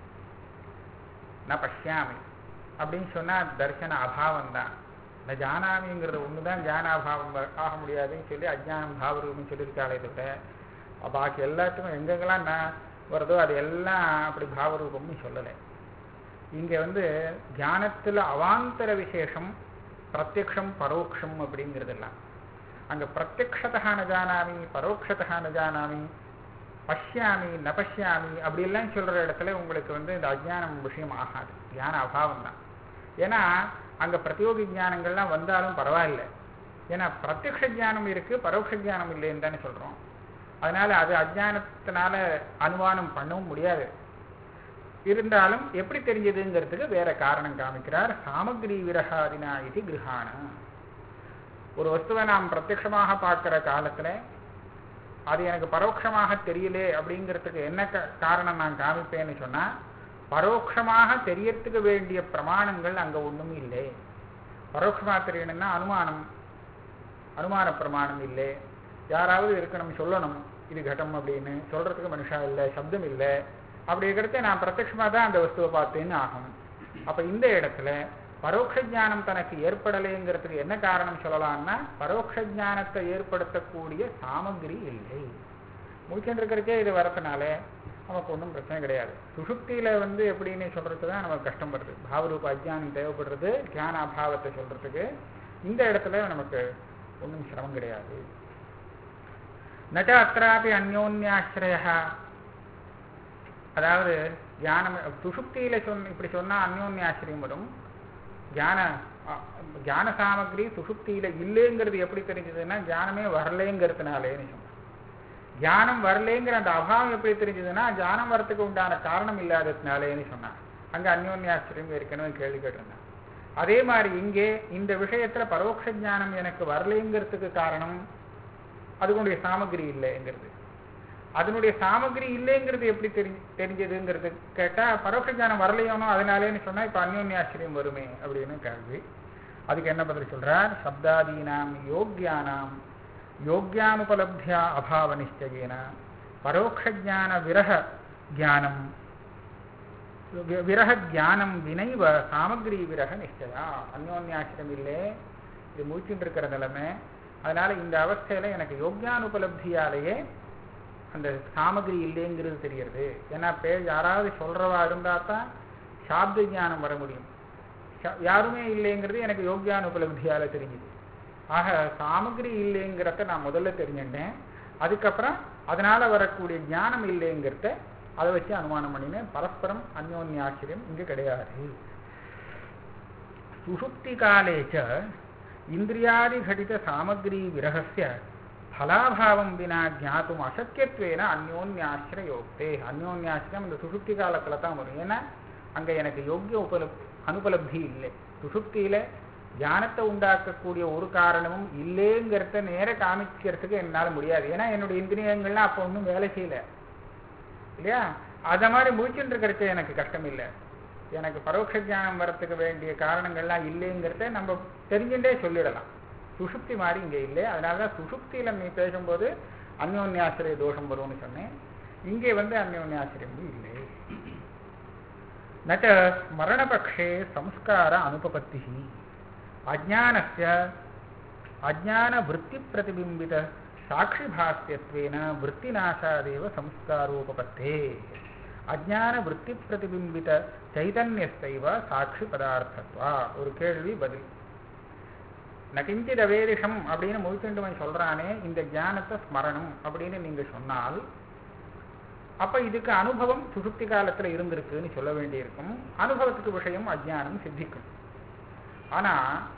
நபஷ்யாமி அப்படின்னு சொன்னா தர்சன அபாவம் தான் இந்த ஜானாமிங்கிறது ஒண்ணுதான் ஜானாபாவம் ஆக முடியாதுன்னு சொல்லி அஜ்ஞானம் பாவரூபம் சொல்லியிருக்காளே தவிர பாக்கி எல்லாத்துக்கும் எங்கெங்கெல்லாம் நான் வருதோ அது எல்லாம் அப்படி பாவரூபம்னு சொல்லலை இங்க வந்து ஞானத்துல அவாந்தர விசேஷம் பிரத்யக்ஷம் பரோட்சம் அப்படிங்கிறதெல்லாம் அங்க பிரத்யக்ஷதா ந ஜானாமி பரோட்சதா ந ஜானாமி பஷ்யாமி ந பஷ்யாமி அப்படிலாம் சொல்ற இடத்துல உங்களுக்கு வந்து இந்த அஜ்ஞானம் விஷயம் ஆகாது ஞான அபாவம் தான் ஏன்னா அங்க பிரத்யோகி ஞானங்கள்லாம் வந்தாலும் பரவாயில்லை ஏன்னா பிரத்யக்ஷ ஞானம் இருக்கு பரோட்ச ஞானம் இல்லைன்னு தானே சொல்றோம் அதனால அது அஜ்ஞானத்தினால அனுமானம் பண்ணவும் முடியாது இருந்தாலும் எப்படி தெரிஞ்சதுங்கிறதுக்கு வேற காரணம் காமிக்கிறார் சாமகிரி விரகாதினா இது கிரகாண ஒரு வஸ்துவை நாம் பிரத்யக்ஷமாக பார்க்கிற காலத்துல அது எனக்கு பரோட்சமாக தெரியலே அப்படிங்கிறதுக்கு என்ன க- காரணம் நான் காமிப்பேன்னு சொன்னா பரோட்சமாக தெரியறதுக்கு வேண்டிய பிரமாணங்கள் அங்க ஒண்ணும் இல்லை பரோட்சமாக தெரியணும்னா அனுமானம் அனுமான பிரமாணம் இல்லை யாராவது இருக்கணும் சொல்லணும் இது கட்டம் அப்படின்னு சொல்றதுக்கு மனுஷா இல்லை சப்தம் இல்லை அப்படி இருக்கிறத நான் பிரத்யட்சமா தான் அந்த வஸ்துவை பார்த்தேன்னு ஆகும் அப்ப இந்த இடத்துல பரோட்ச ஞானம் தனக்கு ஏற்படலைங்கிறதுக்கு என்ன காரணம் சொல்லலாம்னா பரோட்ச ஞானத்தை ஏற்படுத்தக்கூடிய சாமகிரி இல்லை முடிச்சுட்டு இருக்கிறதுக்கே இது வரதுனால நமக்கு ஒன்றும் பிரச்சனை கிடையாது சுஷுப்தியில வந்து எப்படின்னு சொல்றதுக்கு தான் நமக்கு கஷ்டம் வருது பாவரூப அஜ்ஞானம் தேவைப்படுறது ஞான அபாவத்தை சொல்றதுக்கு இந்த இடத்துல நமக்கு ஒன்றும் சிரமம் கிடையாது நட அत्रापि அந்யோன்யாசிரய அதாவது ஞானம் சுஷுப்தியில சொன்ன இப்படி சொன்னா அந்யோன்யாசிரியம் வரும் ஞான அ- ஞான சாமகிரி சுஷுப்தியில இல்லைங்கிறது எப்படி தெரிஞ்சதுன்னா ஞானமே வரலேங்கிறதுனாலேன்னு சொன்னான் ஞானம் வரலேங்கிற அந்த அபாவம் எப்படி தெரிஞ்சதுன்னா ஞானம் வரத்துக்கு உண்டான காரணம் இல்லாததுனாலேன்னு சொன்னான் அங்க அந்யோன்யாசிரியம் ஏற்கனவே கேள்வி கேட்டிருந்தான் அதே மாதிரி இங்கே இந்த விஷயத்துல பரோட்ச ஞானம் எனக்கு வரலைங்கிறதுக்கு காரணம் அதுக்குடைய சாமகிரி இல்லைங்கிறது அதனுடைய சாமகிரி இல்லைங்கிறது எப்படி தெரி தெரிஞ்சதுங்கிறது கேட்டா பரோட்ச ஞானம் வரலையோனோ அதனாலேன்னு சொன்னா இப்ப அந்யோன்யாசிரியம் வருமே அப்படின்னு கேள்வி அதுக்கு என்ன பதில் சொல்றார் சப்தாதீனாம் யோக்யானாம் யோக்கியானுபலப்தியா அபாவ நிச்சயேன பரோட்ச ஜான விரக ஜானம் வி- விரக ஜானம் வினைவ சாமகிரி விரக நிச்சயா அந்யோன்யாசிரம் இல்லை இது முழிச்சுட்டு இருக்கிற நிலைமை அதனால இந்த அவஸ்தையில எனக்கு யோக்கியானுபலப்தியாலேயே அந்த சாமகிரி இல்லைங்கிறது தெரியறது ஏன்னா பே யாராவது சொல்றவா இருந்தா தான் சாப்த ஞானம் வர முடியும் ச- யாருமே இல்லைங்கிறது எனக்கு யோக்கியானுபலப்தியால தெரிஞ்சுது ஆக சாமகிரி இல்லைங்கிறத நான் முதல்ல தெரிஞ்சுட்டேன் அதுக்கப்புறம் அதனால வரக்கூடிய ஞானம் இல்லைங்கிறத அதை வச்சு அனுமானம் பண்ணினேன் பரஸ்பரம் அந்யோன்யாசிரியம் இங்க கிடையாது சுஷுப்தி காலே ச இந்திரியாதிகடித சாமகிரி விரகஸ்ய ஃபலாபாவம் வினா ஜாத்தும் அசக்கியத்வேன அந்யோன்யாசிரயோக்தே அந்யோன்யாசிரம் இந்த சுஷுப்தி காலத்துல தான் வரும் ஏன்னா அங்க எனக்கு யோக்கிய உபலப் அனுபலப்தி இல்லை சுஷுப்தியில ஞானத்தை உண்டாக்கக்கூடிய ஒரு காரணமும் இல்லைங்கிறத நேர காமிக்கிறதுக்கு என்னால முடியாது ஏன்னா என்னுடைய இந்திரியங்கள்லாம் அப்போ ஒன்றும் வேலை செய்யல இல்லையா அத மாதிரி முழிச்சுட்டு இருக்கிறது எனக்கு கஷ்டம் இல்லை எனக்கு பரோட்ச ஞானம் வரத்துக்கு வேண்டிய காரணங்கள்லாம் இல்லைங்கிறத நம்ம தெரிஞ்சுட்டே சொல்லிடலாம் சுஷுப்தி மாதிரி இங்க இல்லை அதனால தான் சுஷுப்தியில நீ பேசும்போது அந்யோன்யாசிரிய தோஷம் வரும்னு சொன்னேன் இங்கே வந்து அந்யோன்யாசிரியம் இல்லை நச்ச ஸ்மரணபக்ஷே சம்ஸ்கார அனுபபத்தி அஜானஸ்ய அஜானவృత్తిप्रతిबिंबित சாட்சிபாஸ்யத்வேன वृत्तिनाशादेव संस्कारोपपत्ते அஜானவృత్తిप्रतिबिंबित சைதன்யஸ்தைவ சாட்சி பதார்த்தத்வா ஒரு கேள்வி பதில் நகிஞ்சித் அவேதிஷம் அப்படின்னு முழுக்கண்டுமன் சொல்றானே இந்த ஞானத்தை ஸ்மரணம் அப்படின்னு நீங்க சொன்னால் அப்ப இதுக்கு அனுபவம் சுசுப்தி காலத்துல இருந்திருக்குன்னு சொல்ல வேண்டியிருக்கும் அனுபவத்துக்கு விஷயம் அஜ்ஞானம் சித்திக்கும் ஆனா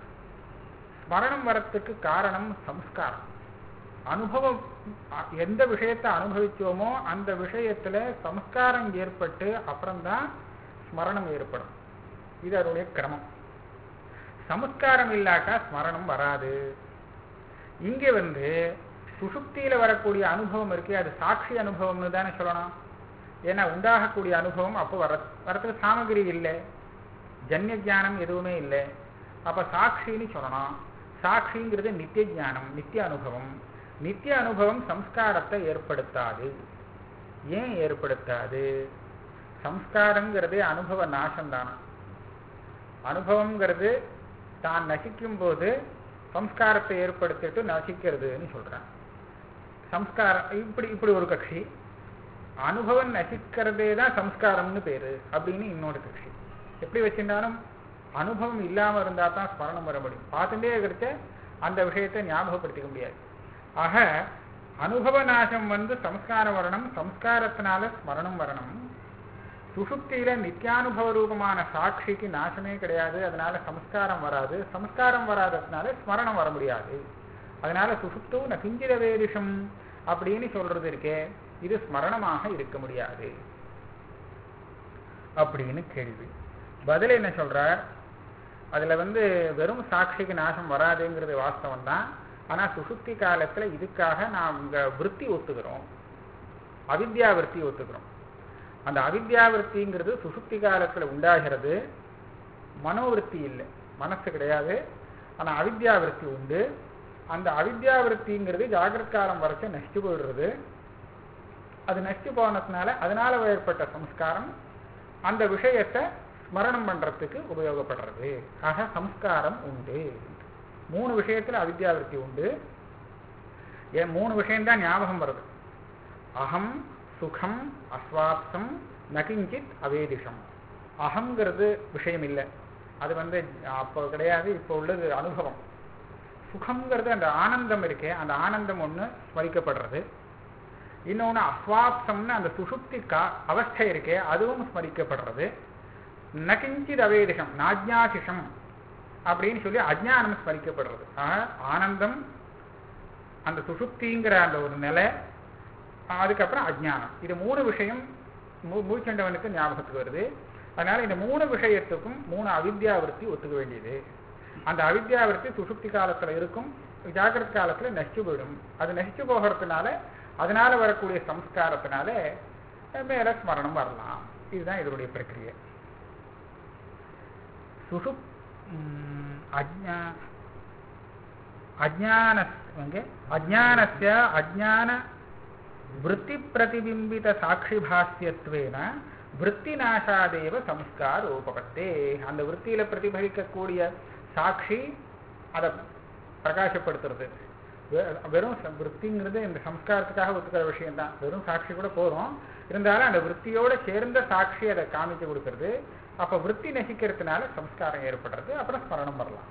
ஸ்மரணம் வரத்துக்கு காரணம் சம்ஸ்காரம் அனுபவம் அ- எந்த விஷயத்தை அனுபவிச்சோமோ அந்த விஷயத்துல சம்ஸ்காரம் ஏற்பட்டு அப்புறம்தான் ஸ்மரணம் ஏற்படும் இது அதனுடைய கிரமம் சமஸ்காரம் இல்லாட்டா ஸ்மரணம் வராது இங்க வந்து சுசுப்தியில வரக்கூடிய அனுபவம் இருக்கே அது சாட்சி அனுபவம்னு தானே சொல்லணும் ஏன்னா உண்டாகக்கூடிய அனுபவம் அப்போ வர வரத்துக்கு சாமகிரி இல்லை ஜன்ய ஞானம் எதுவுமே இல்லை அப்ப சாட்சின்னு சொல்லணும் சாட்சிங்கிறது நித்திய ஞானம் நித்திய அனுபவம் நித்திய அனுபவம் சம்ஸ்காரத்தை ஏற்படுத்தாது ஏன் ஏற்படுத்தாது சம்ஸ்காரங்கிறதே அனுபவ நாசம் தானா அனுபவம்ங்கிறது தான் நசிக்கும் போது சம்ஸ்காரத்தை ஏற்படுத்திட்டு நசிக்கிறதுன்னு சொல்றான் சம்ஸ்காரம் இப்படி இப்படி ஒரு கட்சி அனுபவம் நசிக்கிறதே தான் சம்ஸ்காரம்னு பேரு அப்படின்னு இன்னொரு கட்சி எப்படி வச்சிருந்தாலும் அனுபவம் இல்லாம இருந்தா தான் ஸ்மரணம் வர முடியும் பார்த்துட்டே இருக்கிறத அந்த விஷயத்தை ஞாபகப்படுத்திக்க முடியாது ஆக அனுபவ நாசம் வந்து சம்ஸ்காரம் வரணும் சம்ஸ்காரத்தினால ஸ்மரணம் வரணும் சுஷுப்தியில நித்தியானுபவ ரூபமான சாட்சிக்கு நாசமே கிடையாது அதனால சம்ஸ்காரம் வராது சம்ஸ்காரம் வராததுனால ஸ்மரணம் வர முடியாது அதனால சுஷுப்து நகிஞ்சித வேரிஷம் அப்படின்னு சொல்றது இருக்கே இது ஸ்மரணமாக இருக்க முடியாது அப்படின்னு கேள்வி பதில் என்ன சொல்றார் அதுல வந்து வெறும் சாட்சிக்கு நாசம் வராதுங்கிறது வாஸ்தவம் தான் ஆனா சுசுப்தி காலத்துல இதுக்காக நாம் இங்க விற்பி ஒத்துக்கிறோம் அவித்யா விற்பி ஒத்துக்கிறோம் அந்த அவித்யா விற்பிங்கிறது சுசுப்தி காலத்துல உண்டாகிறது மனோவிருத்தி இல்லை மனசு கிடையாது ஆனா அவித்யா விற்பி உண்டு அந்த அவித்யா விற்பிங்கிறது ஜாகிரத் காலம் வரைக்கும் நஷ்டு போயிடுறது அது நஷ்டு போனதுனால அதனால ஏற்பட்ட சம்ஸ்காரம் அந்த விஷயத்தை ஸ்மரணம் பண்றதுக்கு உபயோகப்படுறது ஆக சம்ஸ்காரம் உண்டு மூணு விஷயத்துல அவித்யாவிருத்தி உண்டு ஏன் மூணு விஷயம்தான் ஞாபகம் வருது அகம் சுகம் அஸ்வாப்சம் நகிஞ்சித் அவேதிஷம் அகங்கிறது விஷயம் இல்லை அது வந்து அப்போ கிடையாது இப்போ உள்ளது அனுபவம் சுகம்ங்கிறது அந்த ஆனந்தம் இருக்கே அந்த ஆனந்தம் ஒண்ணு ஸ்மரிக்கப்படுறது இன்னொன்னு அஸ்வாப்சம்னு அந்த சுசுப்தி கா அவஸ்தை இருக்கே அதுவும் ஸ்மரிக்கப்படுறது நகிஞ்சித் அவேதிஷம் நாஜ்ஞாசிஷம் அப்படின்னு சொல்லி அஜ்ஞானம் ஸ்மரிக்கப்படுறது ஆக ஆனந்தம் அந்த சுசுப்திங்கிற அந்த ஒரு நிலை அதுக்கப்புறம் அஜ்ஞானம் இது மூணு விஷயம் மூ- மூச்சண்டவனுக்கு ஞாபகத்துக்கு வருது அதனால இந்த மூணு விஷயத்துக்கும் மூணு அவித்யாவிருத்தி ஒத்துக்க வேண்டியது அந்த அவித்யாவிருத்தி சுசுப்தி காலத்துல இருக்கும் ஜாகிரத் காலத்துல நசிச்சு போயிடும் அது நசிச்சு போகிறதுனால அதனால வரக்கூடிய சம்ஸ்காரத்தினால மேல ஸ்மரணம் வரலாம் இதுதான் இதனுடைய பிரக்கிரியை சுசுப் ம், அஜ்ஞா அஜான எங்கே அஜானஸ்ய அஜான விற்பி பிரதிபிம்பித சாட்சிபாஸ்யத்வேன விற்பி நாசாதேவ சம்ஸ்கார உபபத்தே அந்த விற்த்தியில பிரதிபலிக்கக்கூடிய சாட்சி அதை பிரகாசப்படுத்துறது வெ- வெறும் ச- விற்த்திங்கிறது இந்த சம்ஸ்காரத்துக்காக ஒத்துக்கிற விஷயம் தான் வெறும் சாட்சி கூட போறோம் இருந்தாலும் அந்த விற்த்தியோட சேர்ந்த சாட்சி அதை காமிச்சு கொடுக்கறது அப்ப விற்பி நசிக்கிறதுனால சம்ஸ்காரம் ஏற்படுறது அப்புறம் ஸ்மரணம் வரலாம்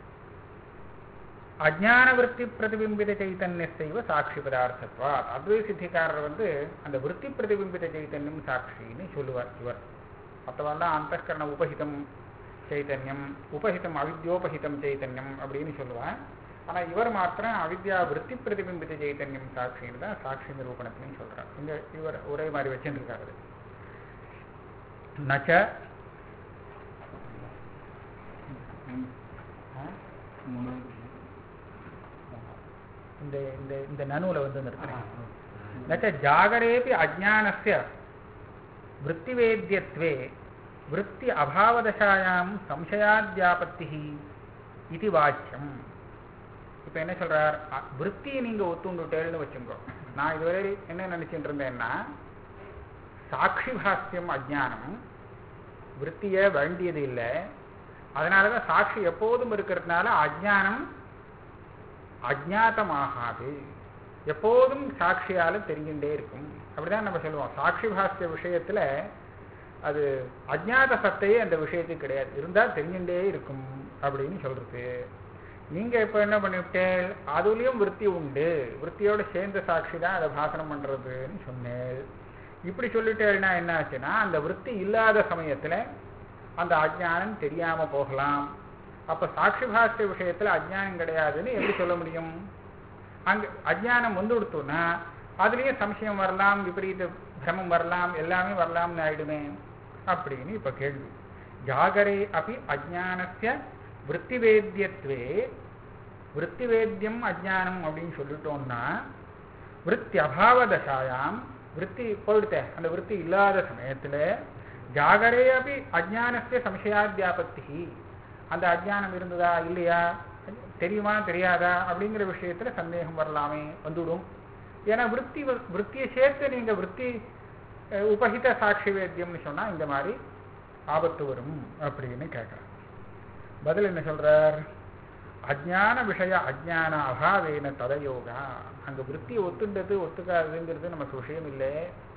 அஜான விற்பி பிரதிபிம்பித சைத்தன்யத்தைவ சாட்சி பதார்த்தத்வா அத்வைத சித்திக்காரர் வந்து அந்த விற்பி பிரதிபிம்பித சைத்தன்யம் சாட்சின்னு சொல்லுவார் இவர் மற்றவெல்லாம் அந்தகரண உபஹிதம் சைத்தன்யம் உபஹிதம் அவித்யோபஹிதம் சைத்தன்யம் அப்படின்னு சொல்லுவார் ஆனா இவர் மாத்திரம் அவித்யா விற்பி பிரதிபிம்பித சைத்தன்யம் சாட்சின்னு தான் சாட்சி நிரூபணத்திலையும் சொல்றார் இங்க இவர் ஒரே மாதிரி வச்சுருக்காரு நச்ச ஆ? மூணாவது இந்த இந்த இந்த நனுவில் வந்து நிறுத்துறேன் நச்ச ஜாகரேபி அஜானஸ்ய விற்த்திவேத்தியத்வே விற்பி அபாவதசாயாம் சம்சயாத்யாபத்தி இது வாக்கியம் இப்போ என்ன சொல்றார் அ- விற்த்தியை நீங்க ஒத்துண்டுட்டேன்னு வச்சுக்கோ நான் இதுவரை என்ன நினைச்சிட்டு இருந்தேன்னா சாட்சி பாஸ்யம் அஜானம் விற்த்திய வேண்டியது இல்லை அதனாலதான் சாட்சி எப்போதும் இருக்கிறதுனால அஜானம் அஜாத்தமாகாது எப்போதும் சாட்சியால தெரிஞ்சுட்டே இருக்கும் அப்படிதான் நம்ம சொல்லுவோம் சாட்சி பாஸ்ய விஷயத்துல அது அஜ்ஞாத சத்தையே அந்த விஷயத்துக்கு கிடையாது இருந்தா தெரிஞ்சுட்டே இருக்கும் அப்படின்னு சொல்றது நீங்க இப்ப என்ன பண்ணிவிட்டேன் அதுலயும் விற்பி உண்டு விற்த்தியோட சேர்ந்த சாட்சி தான் அதை பாசனம் பண்றதுன்னு சொன்னேன் இப்படி சொல்லிட்டேன்னா என்ன ஆச்சுன்னா அந்த விற்பி இல்லாத சமயத்துல அந்த அஜ்ஞானம் தெரியாம போகலாம் அப்ப சாட்சி பாஸ்ய விஷயத்துல அஜ்ஞானம் கிடையாதுன்னு எப்படி சொல்ல முடியும் அங்க அஜ்ஞானம் வந்து கொடுத்தோம்னா அதுலயே சம்சயம் வரலாம் விபரீத பிரமம் வரலாம் எல்லாமே வரலாம்னு ஆயிடுமே அப்படின்னு இப்ப கேள்வி ஜாகரே அப்படி அஜானஸ்ய விற்த்திவேத்தியத்வே விற்த்திவேத்தியம் அஜ்ஞானம் அப்படின்னு சொல்லிட்டோம்னா விற்பி அபாவ தசாயாம் விற்பி போயிடுத்தே அந்த விற்பி இல்லாத சமயத்துல ஜாகரே அப்படி அஜானஸ்ய சம்சயாத்தியாபத்தி அந்த அஜ்ஞானம் இருந்ததா இல்லையா தெரியுமா தெரியாதா அப்படிங்கிற விஷயத்துல சந்தேகம் வரலாமே வந்துடும் ஏன்னா விற்பி விற்த்தியை சேர்த்து நீங்க விற்பி அஹ், உபஹித சாட்சி வேத்தியம்னு சொன்னா இந்த மாதிரி ஆபத்து வரும் அப்படின்னு கேட்கறார் பதில் என்ன சொல்றார் அஜ்ஞான விஷய அஜ்ஞான அபாவேன ததயோகா அங்க விற்த்தியை ஒத்துண்டது ஒத்துக்காதுங்கிறது நமக்கு விஷயம் இல்லை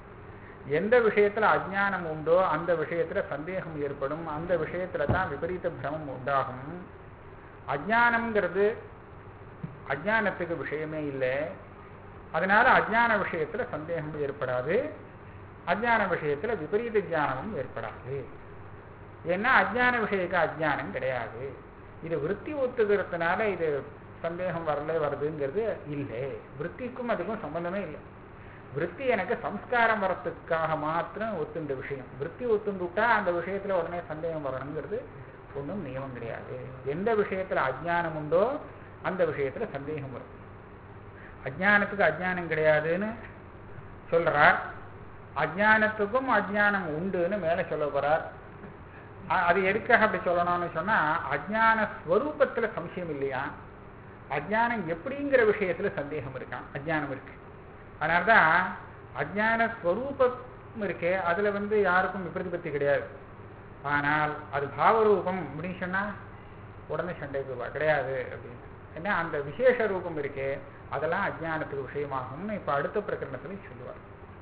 எந்த விஷயத்துல அஜ்ஞானம் உண்டோ அந்த விஷயத்துல சந்தேகம் ஏற்படும் அந்த விஷயத்துல தான் விபரீத பிரமம் உண்டாகும் அஜ்ஞானம்ங்கிறது அஜ்ஞானத்துக்கு விஷயமே இல்லை அதனால அஜ்ஞான விஷயத்துல சந்தேகம் ஏற்படாது அஜ்ஞான விஷயத்துல விபரீத ஞானமும் ஏற்படாது ஏன்னா அஜ்ஞான விஷயக்கு அஜ்ஞானம் கிடையாது இது விற்பி ஒத்துக்கிறதுனால இது சந்தேகம் வரல வருதுங்கிறது இல்லை விற்பிக்கும் அதுக்கும் சம்பந்தமே இல்லை விற்பி எனக்கு சம்ஸ்காரம் வரத்துக்காக மாத்திரம் ஒத்துண்ட விஷயம் விற்பி ஒத்துண்டுட்டா அந்த விஷயத்துல உடனே சந்தேகம் வரணுங்கிறது ஒன்றும் நியமம் கிடையாது எந்த விஷயத்துல அஜ்ஞானம் உண்டோ அந்த விஷயத்துல சந்தேகம் வரும் அஜ்ஞானத்துக்கு அஜ்ஞானம் கிடையாதுன்னு சொல்றார் அஜ்ஞானத்துக்கும் அஜ்ஞானம் உண்டுன்னு மேல சொல்ல போறார் அ- அது எதுக்காக அப்படி சொல்லணும்னு சொன்னா அஜ்ஞான ஸ்வரூபத்துல சம்சயம் இல்லையா அஜ்ஞானம் எப்படிங்கிற விஷயத்துல சந்தேகம் இருக்கான் அஜ்ஞானம் இருக்கு அதனால்தான் அஜ்ஞான ஸ்வரூபம் இருக்கே அதுல வந்து யாருக்கும் விபரதிபத்தி கிடையாது ஆனால் அது பாவரூபம் அப்படின்னு சொன்னா உடனே சண்டை போவா கிடையாது அப்படின்னு ஏன்னா அந்த விசேஷ ரூபம் இருக்கே அதெல்லாம் அஜ்ஞானத்துக்கு விஷயமாகும்னு இப்ப அடுத்த பிரகரணத்துல சொல்லுவார்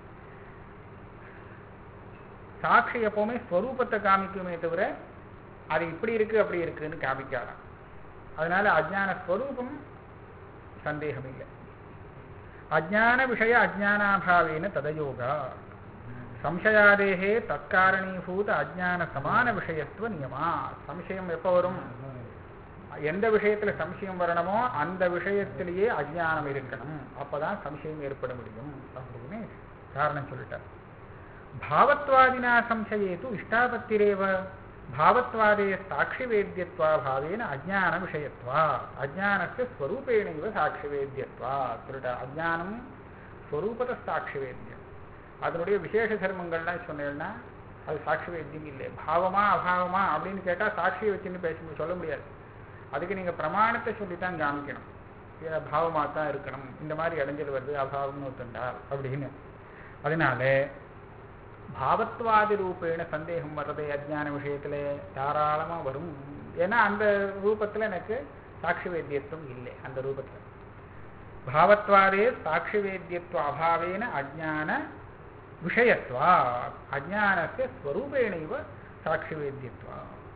சாட்சி எப்பவுமே ஸ்வரூபத்தை காமிக்குமே தவிர அது இப்படி இருக்கு அப்படி இருக்குன்னு காமிக்காதான் அதனால அஜ்ஞான ஸ்வரூபம் சந்தேகம் இல்லை அஜ்ஞான விஷய அஜ்ஞானாபாவேன ததயோகா சம்சயாதேகே தற்காரணீபூத அஜ்ஞான சமான விஷயத்துவ நியமா சம்சயம் எப்போ வரும் எந்த விஷயத்துல சம்சயம் வரணுமோ அந்த விஷயத்திலேயே அஜ்ஞானம் இருக்கணும் அப்பதான் சம்சயம் ஏற்பட முடியும் அப்படின்னு காரணம் சொல்லிட்டார் பாவத்வாதினா சம்சயேது இஷ்டாபத்திரேவ பாவத்வாதே சாட்சிவேத்தியத்வாபாவேன அஜ்ஞான விஷயத்வா அஜ்ஞானஸ்ய ஸ்வரூபேணைவ சாட்சிவேத்தியத்வா சொல்லிட்டார் அஜ்ஞானம் ஸ்வரூபத சாட்சிவேத்தியம் அதனுடைய விசேஷ தர்மங்கள்லாம் சொன்னேன்னா அது சாட்சிவேத்தியம் இல்லை பாவமா அபாவமா அப்படின்னு கேட்டா சாட்சியை வச்சுன்னு பேச சொல்ல முடியாது அதுக்கு நீங்க பிரமாணத்தை சொல்லித்தான் காமிக்கணும் ஸ்வரூபஸ்ய பாவமாக தான் இருக்கணும் இந்த மாதிரி இடைஞ்சல் வருது அபாவம்னு ஒத்துண்டால் அப்படின்னு அதனால பாவத்வாதி ரூபேண சந்தேகம் வர்றது அஜ்ஞான விஷயத்துல தாராளமா வரும் ஏன்னா அந்த ரூபத்துல எனக்கு சாட்சி வேத்தியத்துவம் இல்லை அந்த ரூபத்துல பாவத்வாதே சாட்சி வேத்தியத்துவ அபாவேன அஜ்ஞான விஷயத்வா அஜ்ஞானस्य ஸ்வரூபேணைவ சாட்சி வேத்தியத்வா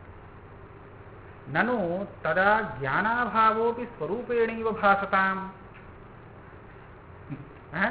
நனு ததா ஞானாபாவோபி ஸ்வரூபேணைவ பாசதாம் ஆ?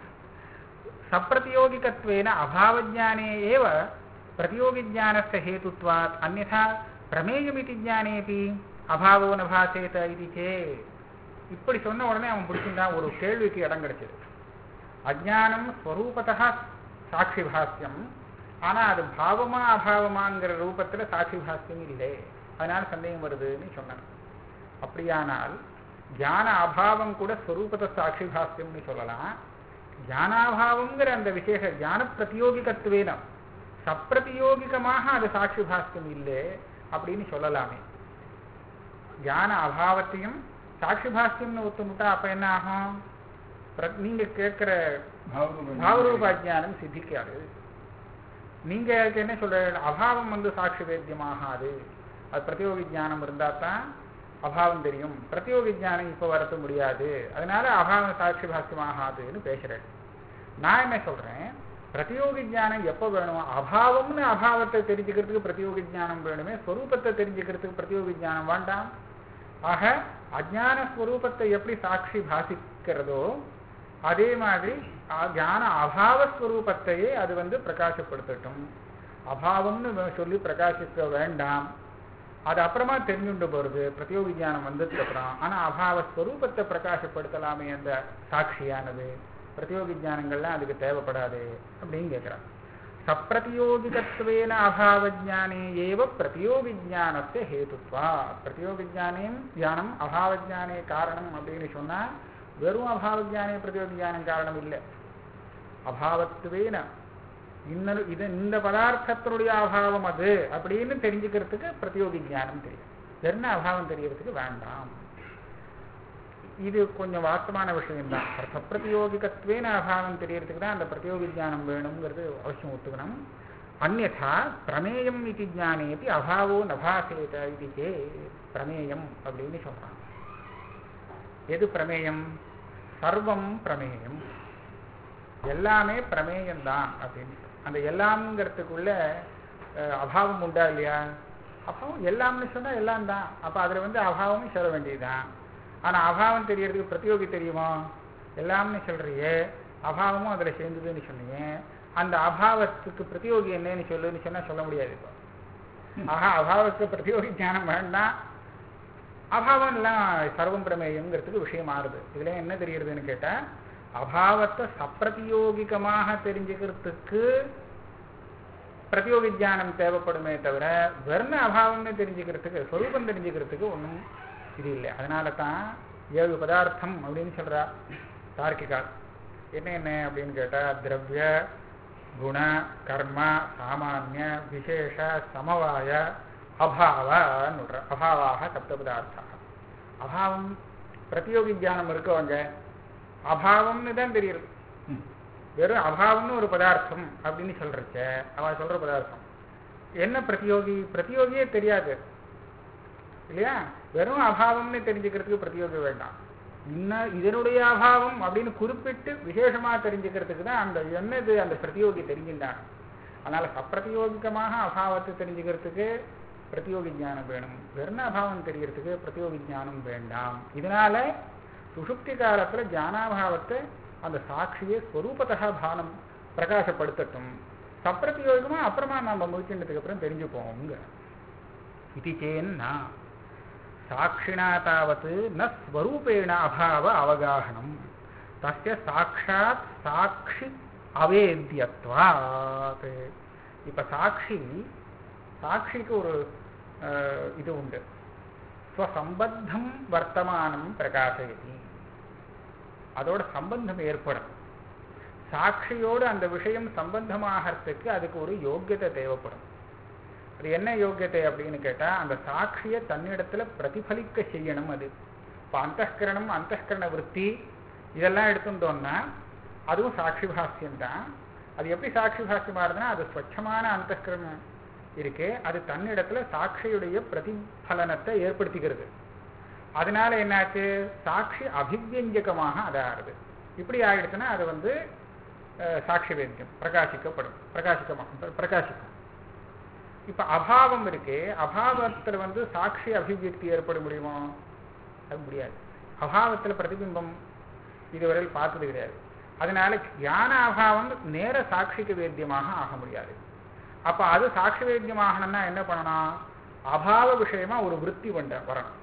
सप्रतियोगिकत्वेन अभावज्ञाने एव प्रतियोगिज्ञानस्य हेतुत्वात् अन्यथा प्रमेयमिति ज्ञानेपि அபாவோ ந பாசேத இது சே இப்படி சொன்ன உடனே அவன் பிடிச்சிருந்தான் ஒரு கேள்விக்கு இடம் கிடைச்சது அஜானம் ஸ்வரூபத்தா சாட்சி பாஸ்யம் ஆனா அது பாவமா அபாவமாங்கிற ரூபத்துல சாட்சி பாஸ்யம் இல்லை அதனால சந்தேகம் வருதுன்னு சொன்னான் அப்படியானால் ஞான அபாவம் கூட ஸ்வரூபத சாட்சி பாஸ்யம்னு சொல்லலாம் ஞானாபாவங்கிற அந்த விசேஷ ஞான பிரதியோகிகத்துவேன சப்பிரதியோகிகமாக அது சாட்சி பாஸ்யம் இல்லை அப்படின்னு சொல்லலாமே ஞான அபாவத்தையும் சாட்சி பாஸ்யம்னு ஒத்துமுட்டா அப்ப என்ன ஆகும் பிர- நீங்க கேட்கிற பாவரூப அஜானம் சித்திக்காது நீங்க அதுக்கு என்ன சொல்ற அபாவம் வந்து சாட்சி வேத்தியமாகாது அது பிரதியோகி ஞானம் இருந்தா தான் அபாவம் தெரியும் பிரதியோகி ஞானம் இப்ப வரத்து முடியாது அதனால அபாவம் சாட்சி பாஸ்யமாகாதுன்னு பேசுறேன் நான் என்ன சொல்றேன் பிரதியோகி ஞானம் எப்போ வேணும் அபாவம்னு அபாவத்தை தெரிஞ்சுக்கிறதுக்கு பிரதியோகி ஞானம் வேணுமே ஸ்வரூபத்தை தெரிஞ்சுக்கிறதுக்கு பிரதியோகி ஞானம் வேண்டாம் ஆக அஜான ஸ்வரூபத்தை எப்படி சாட்சி பாசிக்கிறதோ அதே மாதிரி அ- ஞான அபாவ ஸ்வரூபத்தையே அது வந்து பிரகாசப்படுத்தட்டும் அபாவம்னு வே- சொல்லி பிரகாசிக்க வேண்டாம் அது அப்புறமா தெரிஞ்சுண்டு போறது பிரதியோகி ஞானம் வந்ததுக்கு அப்புறம் ஆனா அபாவ ஸ்வரூபத்தை பிரகாசப்படுத்தலாமே அந்த சாட்சியானது பிரதியோகி ஞானங்கள்லாம் அதுக்கு தேவைப்படாது அப்படின்னு கேட்கிறான் சப்பிரதியோகிகத்வேன அபாவ ஜானே ஏவ பிரதியோகி ஞானத்தை ஹேதுத்வா பிரதியோகி ஞானம் ஞானம் அபாவ ஜானே காரணம் அப்படின்னு சொன்னா வெறும் அபாவ ஜானே பிரதியோகி ஞானம் காரணம் இல்லை அபாவத்துவேன இன்னொரு இது இந்த பதார்த்தத்தினுடைய அபாவம் அது அப்படின்னு தெரிஞ்சுக்கிறதுக்கு பிரதியோகி ஞானம் தெரியும் என்ன அபாவம் தெரியறதுக்கு வேண்டாம் இது கொஞ்சம் வாஸ்தமான விஷயம்தான் சப்பிரதியோகிகத்வேன அபாவம் தெரியறதுக்கு தான் அந்த பிரதியோகி ஞானம் வேணுங்கிறது அவசியம் ஒத்துக்கணும் அந்நா பிரமேயம் இது ஞானேபி அபாவோ நபாசேத இது சே பிரமேயம் அப்படின்னு சொல்றான் எது பிரமேயம் சர்வம் பிரமேயம் எல்லாமே பிரமேயம்தான் அப்படின்னு அந்த எல்லாம்ங்கிறதுக்குள்ள அஹ், அபாவம் உண்டா இல்லையா அபாவம் எல்லாம்னு சொன்னா எல்லாம் தான் அப்ப அதுல வந்து அபாவமும் சொல்ல வேண்டியதுதான் ஆனா அபாவம் தெரியறதுக்கு பிரதியோகி தெரியுமா எல்லாம்னு சொல்றியே அபாவமும் அதுல சேர்ந்ததுன்னு சொன்னீங்க அந்த அபாவத்துக்கு பிரதியோகி என்னன்னு சொல்லுன்னு சொன்னா சொல்ல முடியாது இப்போ ஆஹா அபாவத்துக்கு பிரதியோகி ஞானம் வேண்டாம் அபாவம் எல்லாம் சர்வம் பிரமேயங்கிறதுக்கு விஷயம் மாறுது இதுல என்ன தெரியுறதுன்னு கேட்டா அபாவத்தை சப்பிரதியோகிகமாக தெரிஞ்சுக்கிறதுக்கு பிரதியோகி ஞானம் தேவைப்படுமே தவிர வெறும் அபாவம்னு தெரிஞ்சுக்கிறதுக்கு ஸ்வரூபம் தெரிஞ்சுக்கிறதுக்கு ஒண்ணும் இது இல்லை அதனால தான் ஏழு பதார்த்தம் அப்படின்னு சொல்றா தார்க்கிகால் என்ன என்ன அப்படின்னு கேட்டா திரவிய குண கர்ம சாமானிய விசேஷ சமவாய அபாவன்னு விடுற அபாவாக சப்த பதார்த்தா அபாவம் பிரதியோகி ஞானம் இருக்கவங்க அபாவம்னு தான் தெரியுது வெறும் அபாவம்னு ஒரு பதார்த்தம் அப்படின்னு சொல்றச்ச அவ சொல்ற பதார்த்தம் என்ன பிரதியோகி பிரதியோகியே தெரியாது இல்லையா வெறும் அபாவம்னு தெரிஞ்சுக்கிறதுக்கு பிரதியோகி வேண்டாம் இன்னும் இதனுடைய அபாவம் அப்படின்னு குறிப்பிட்டு விசேஷமா தெரிஞ்சுக்கிறதுக்கு தான் அந்த என்னது அந்த பிரதியோகி தெரிஞ்சுட்டாங்க அதனால சப்பிரதியோகிகமாக அபாவத்தை தெரிஞ்சுக்கிறதுக்கு பிரதியோகி ஞானம் வேணும் வெறும் அபாவம் தெரியறதுக்கு பிரதியோகி ஞானம் வேண்டாம் இதனால சுஷுப்தி காலத்துல ஞானாபாவத்தை அந்த சாட்சியை ஸ்வரூபத்தகா பானம் பிரகாசப்படுத்தட்டும் சப்பிரதியோகமா அப்புறமா நம்ம முடிக்கின்றதுக்கு அப்புறம் தெரிஞ்சுப்போங்க இது சேன்னா சாட்சிணா தாவத் ந ஸ்வரூபேண அபாவ அவகாகனம் தஸ்ய சாட்சாத் சாட்சி அவேத்தியத்வாத் இப்ப சாட்சி சாட்சிக்கு ஒரு அஹ், இது உண்டு ஸ்வசம்பத்தம் வர்த்தமானம் பிரகாசயதி அதோட சம்பந்தம் ஏற்படும் சாட்சியோடு அந்த விஷயம் சம்பந்தமாகறதுக்கு அதுக்கு ஒரு யோக்கியத்தை தேவைப்படும் அது என்ன யோக்கியத்தை அப்படின்னு கேட்டா அந்த சாட்சியை தன்னிடத்துல பிரதிபலிக்க செய்யணும் அது இப்போ அந்தஸ்கரணம் அந்தஸ்கரண விற்பி இதெல்லாம் எடுத்துட்டோம்னா அதுவும் சாட்சி பாஷ்யம் தான் அது எப்படி சாட்சி பாஷ்யம் ஆகுதுன்னா அது ஸ்வச்சமான அந்தஸ்கரணம் இருக்கு அது தன்னிடத்துல சாட்சியுடைய பிரதிபலனத்தை ஏற்படுத்திக்கிறது அதனால என்னாச்சு சாட்சி அபிவியஞ்சகமாக அது ஆறுது இப்படி ஆயிடுச்சுன்னா அது வந்து அஹ், சாட்சி வேத்தியம் பிரகாசிக்கப்படும் பிரகாசிக்கமாக பிரகாசிக்கும் இப்ப அபாவம் இருக்கு அபாவத்துல வந்து சாட்சி அபிவியக்தி ஏற்பட முடியுமோ அது முடியாது அபாவத்துல பிரதிபிம்பம் இதுவரையில் பார்த்தது கிடையாது அதனால ஞான அபாவம் நேர சாட்சிக்கு வேத்தியமாக ஆக முடியாது அப்ப அது சாட்சி வேத்தியம் ஆகணும்னா என்ன பண்ணணும் அபாவ விஷயமா ஒரு விற்பி வந்த வரணும்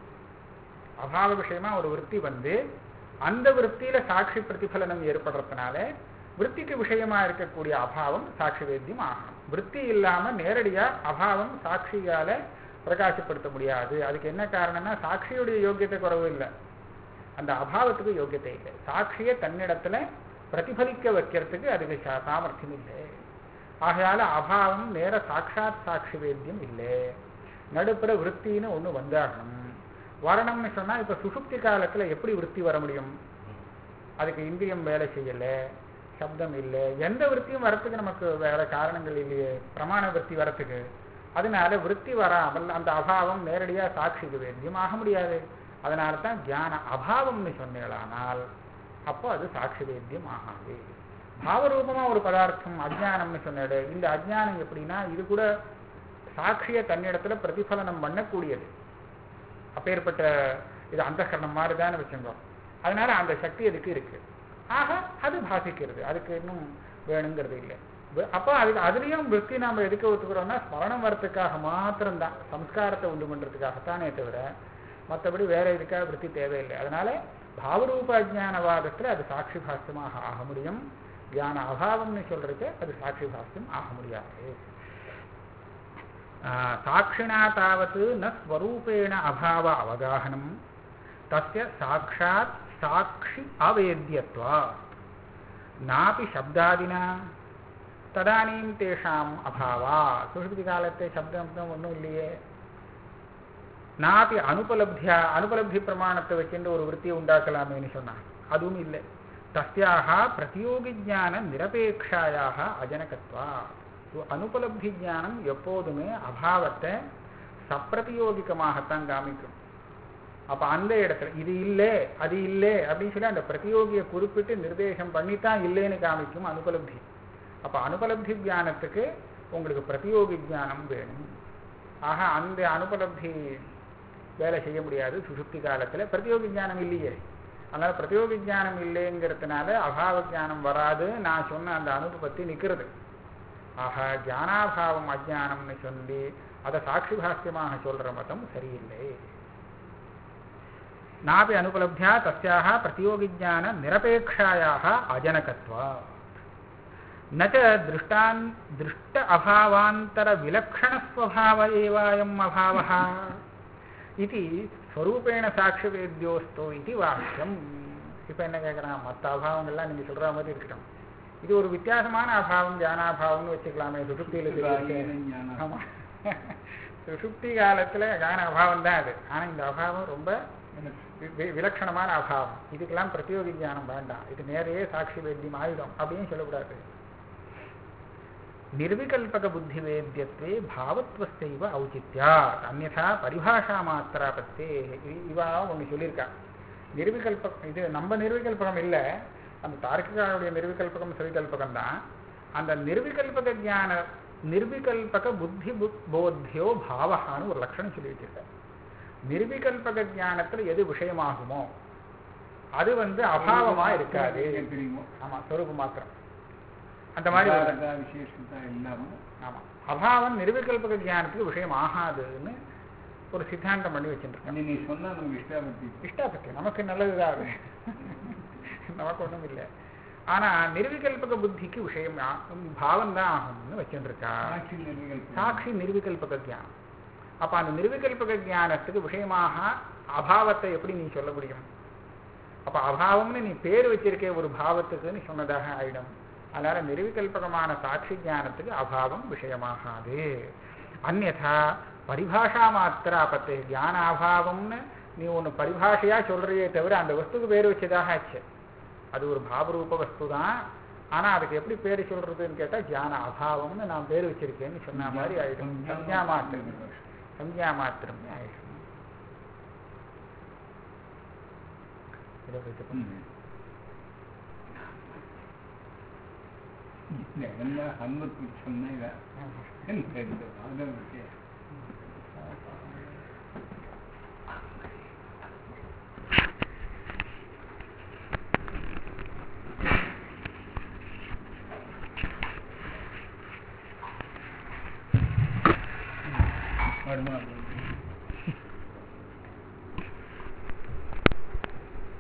அபாவ விஷயமா ஒரு விற்பி வந்து அந்த விற்பியில சாட்சி பிரதிபலனம் ஏற்படுறதுனால விற்பிக்கு விஷயமா இருக்கக்கூடிய அபாவம் சாட்சி வேத்தியம் ஆகணும் விற்பி இல்லாம நேரடியா அபாவம் சாட்சியால பிரகாசப்படுத்த முடியாது அதுக்கு என்ன காரணம்னா சாட்சியுடைய யோக்கியத்தை குறவு இல்லை அந்த அபாவத்துக்கு யோக்கியத்தை இல்லை சாட்சியை தன்னிடத்துல பிரதிபலிக்க வைக்கிறதுக்கு அதுக்கு சா- சாமர்த்தியம் இல்லை ஆகையால அபாவம் நேர சாட்சாத் சாட்சி வேத்தியம் இல்லை நடுப்புற விற்த்தின்னு ஒண்ணு வந்தாகணும் வரணும்னு சொன்னா இப்ப சுசுப்தி காலத்துல எப்படி விற்பி வர முடியும் அதுக்கு இந்திரியம் வேலை செய்யல சப்தம் இல்லை எந்த விற்த்தியும் வரத்துக்கு நமக்கு வேற காரணங்கள் இல்லையே பிரமாண விற்பி வரத்துக்கு அதனால விற்பி வராமல் அந்த அபாவம் நேரடியா சாட்சிக்கு வேத்தியம் ஆக முடியாது அதனால தான் தியான அபாவம்னு சொன்னீங்களானால் அப்போ அது சாட்சி வேத்தியம் ஆகாது பாவரூபமா ஒரு பதார்த்தம் அஜ்ஞானம்னு சொன்னாடு இந்த அஜ்ஞானம் எப்படின்னா இது கூட சாட்சியை தன்னிடத்துல பிரதிபலனம் பண்ணக்கூடியது அப்பேற்பட்ட இது அந்தகரணம் மாதிரி தானே வச்சுங்க அதனால அந்த சக்தி அதுக்கு இருக்கு ஆக அது பாசிக்கிறது அதுக்கு இன்னும் வேணுங்கிறது இல்லை வி- அப்போ அதுக்கு அதுலயும் விற்பி நாம எதுக்கு ஒத்துக்கிறோம்னா ஸ்மரணம் வரத்துக்காக மாத்திரம்தான் சம்ஸ்காரத்தை உண்டு பண்றதுக்காகத்தானே தவிர மற்றபடி வேற இதுக்காக விற்பி தேவையில்லை அதனால பாவரூப அஜானவாதத்துல அது சாட்சி பாஷ்யமாக ஆக முடியும் தியான அபாவம்னு சொல்றதுக்கு அது சாட்சி பாஷ்யம் ஆக முடியாது ஆஹ், சாட்சிணா தாவத் ந ஸ்வரூபேண அபாவ அவகாஹனம் தஸ்ய சாட்சாத் சாட்சி அவேத்யத்வா நாபி சப்தாதினா ததானீம் தேஷாம் அபாவா சுஷுப்தி காலத்தை சப்தம் ஒன்றும் இல்லையே நாபி அனுபலப்தியா அனுபலப்தி பிரமாணத்தை வச்சுட்டு ஒரு விற்த்தியை உண்டாக்கலாமேன்னு சொன்னான் அதுவும் இல்லை தஸ்யாக பிரதியோகி ஞான நிரபேட்சாயாக அஜனகத்வா ஸோ அனுபலப்தி ஞானம் எப்போதுமே அபாவத்தை சப்பிரதியோகிகமாகத்தான் காமிக்கும் அப்ப அந்த இடத்துல இது இல்லை அது இல்லை அப்படின்னு சொல்லி அந்த பிரதியோகியை குறிப்பிட்டு நிர்தேசம் பண்ணித்தான் இல்லைன்னு காமிக்கும் அனுபலப்தி அப்ப அனுபலப்தி ஞானத்துக்கு உங்களுக்கு பிரதியோகி ஞானம் வேணும் ஆக அந்த அனுபலப்தி வேலை செய்ய முடியாது சுசுப்தி காலத்துல பிரதியோகி ஞானம் இல்லையே அதனால பிரதியோகி ஞானம் இல்லைங்கிறதுனால அபாவ ஞானம் வராது நான் சொன்ன அந்த அனுபவத்தை நிக்கிறது ஆக ஞானாபாவம் அஜானம்னு சொல்லி அதை சாட்சி பாஷ்யமாக சொல்ற மதம் சரியில்லை நாபி அனுபலப்தியா தஸ்யாக பிரதியோகிஜான நிரபேட்சாயாக அஜனகத்வா ந ச திருஷ்டான் திருஷ்ட அபாவாந்தர விலக்ஷணஸ்வபாவ ஏவாயம் அபாவः இது ஸ்வரூபேண சாட்சிவேத்யோஸ்தோ இது வாக்கியம் இப்போ என்ன கேட்குறான் மற்ற அபாவங்கள்லாம் நீங்க சொல்ற மாதிரி இருக்கட்டும் இது ஒரு வித்தியாசமான அபாவம் ஞானாபாவம்னு வச்சுக்கலாமே சுசுப்தியில தெரியுது ஞானம். ஆமா சுசுப்தி காலத்துல ஞான அபாவம் தான் அது ஆனா இந்த அபாவம் ரொம்ப வி- வி- விலட்சணமான அபாவம் இதுக்கெல்லாம் பிரத்யோகி ஞானம் வேண்டாம் இது நேரையே சாட்சி வேத்தியம் ஆயுதம் அப்படின்னு சொல்லக்கூடாது ನಿರ್ವಿಕಲ್ಪಕ ಬುದ್ಧಿವೇದ್ಯತ್ವೇ ಭಾವತ್ವಸ್ಯೈವ ಔಚಿತ್ಯಾತ್ ಅನ್ಯಥಾ ಪರಿಭಾಷಾ ಮಾತ್ರಾಪತ್ತೇ இ- இவா ஒன்று சொல்லியிருக்கா நிர்விகல்ப இது நம்ம நிர்விகல்பகம் இல்லை அந்த தார்க்கிகாருடைய நிர்விகல்பகம் சவிகல்பகம் தான் அந்த நிர்விகல்பக ஞான நிர்விகல்பக புத்தி பு- போத்தியோ பாவகான்னு ஒரு லட்சணம் சொல்லி வச்சிருக்கார் நிர்விகல்பக ஞானத்துல எது விஷயமாகுமோ அது வந்து அபாவமா இருக்காது தெரியுமோ ஆமா சொரூப மாத்திரம் அந்த மாதிரி ஒரு- உபாதக விசேஷதா இல்லாம ஆமா அபாவம் நிர்விகல்பக ஞானத்துக்கு விஷயம் ஆகாதுன்னு ஒரு சித்தாந்தம் பண்ணி வச்சுருக்கேன் நீ நீ சொன்னா நமக்கு இஷ்டாபத்தி இஷ்டாபத்தி நமக்கு நல்லதுதான் அது நமக்கு ஒண்ணும் இல்லை ஆனா நிர்விகல்பக புத்திக்கு விஷயம் பாவம் தான் ஆகும்னு வச்சுருக்கா சாட்சி நிர்விகல்பம். சாட்சி நிர்விகல்பக ஞானம் அப்ப அந்த நிர்விகல்பக ஞானத்துக்கு விஷயமாக அபாவத்தை எப்படி நீ சொல்ல முடியும் அப்ப அபாவம்னு நீ பேர் வச்சிருக்கே ஒரு பாவத்துக்குன்னு சொன்னதாக ஆயிடும் அதனால நிர்விகல்பகமான சாட்சி ஞானத்துக்கு அபாவம் விஷயமாகாது அந்நதா பரிபாஷா மாத்திர அப்பத்து ஞானாபாவம்னு நீ ஒன்று பரிபாஷையா சொல்றியே தவிர அந்த வஸ்துக்கு பேர் வச்சதாக ஆச்சு அது ஒரு பாவரூப வஸ்து தான் ஆனா அதுக்கு எப்படி பேர் சொல்றதுன்னு கேட்டா ஜான அபாவம்னு நான் பேர் வச்சிருக்கேன்னு சொன்ன மாதிரி ஆயிடும் சம்யா மாத்திரம் சம்யா மாத்திரம் ஆயிடும் இதை பத்தி ம். இல்ல, எல்லாம் ஹன்மத்துக்கு சொன்னீங்க இந்த இந்த வாதம் இருக்கு வருமா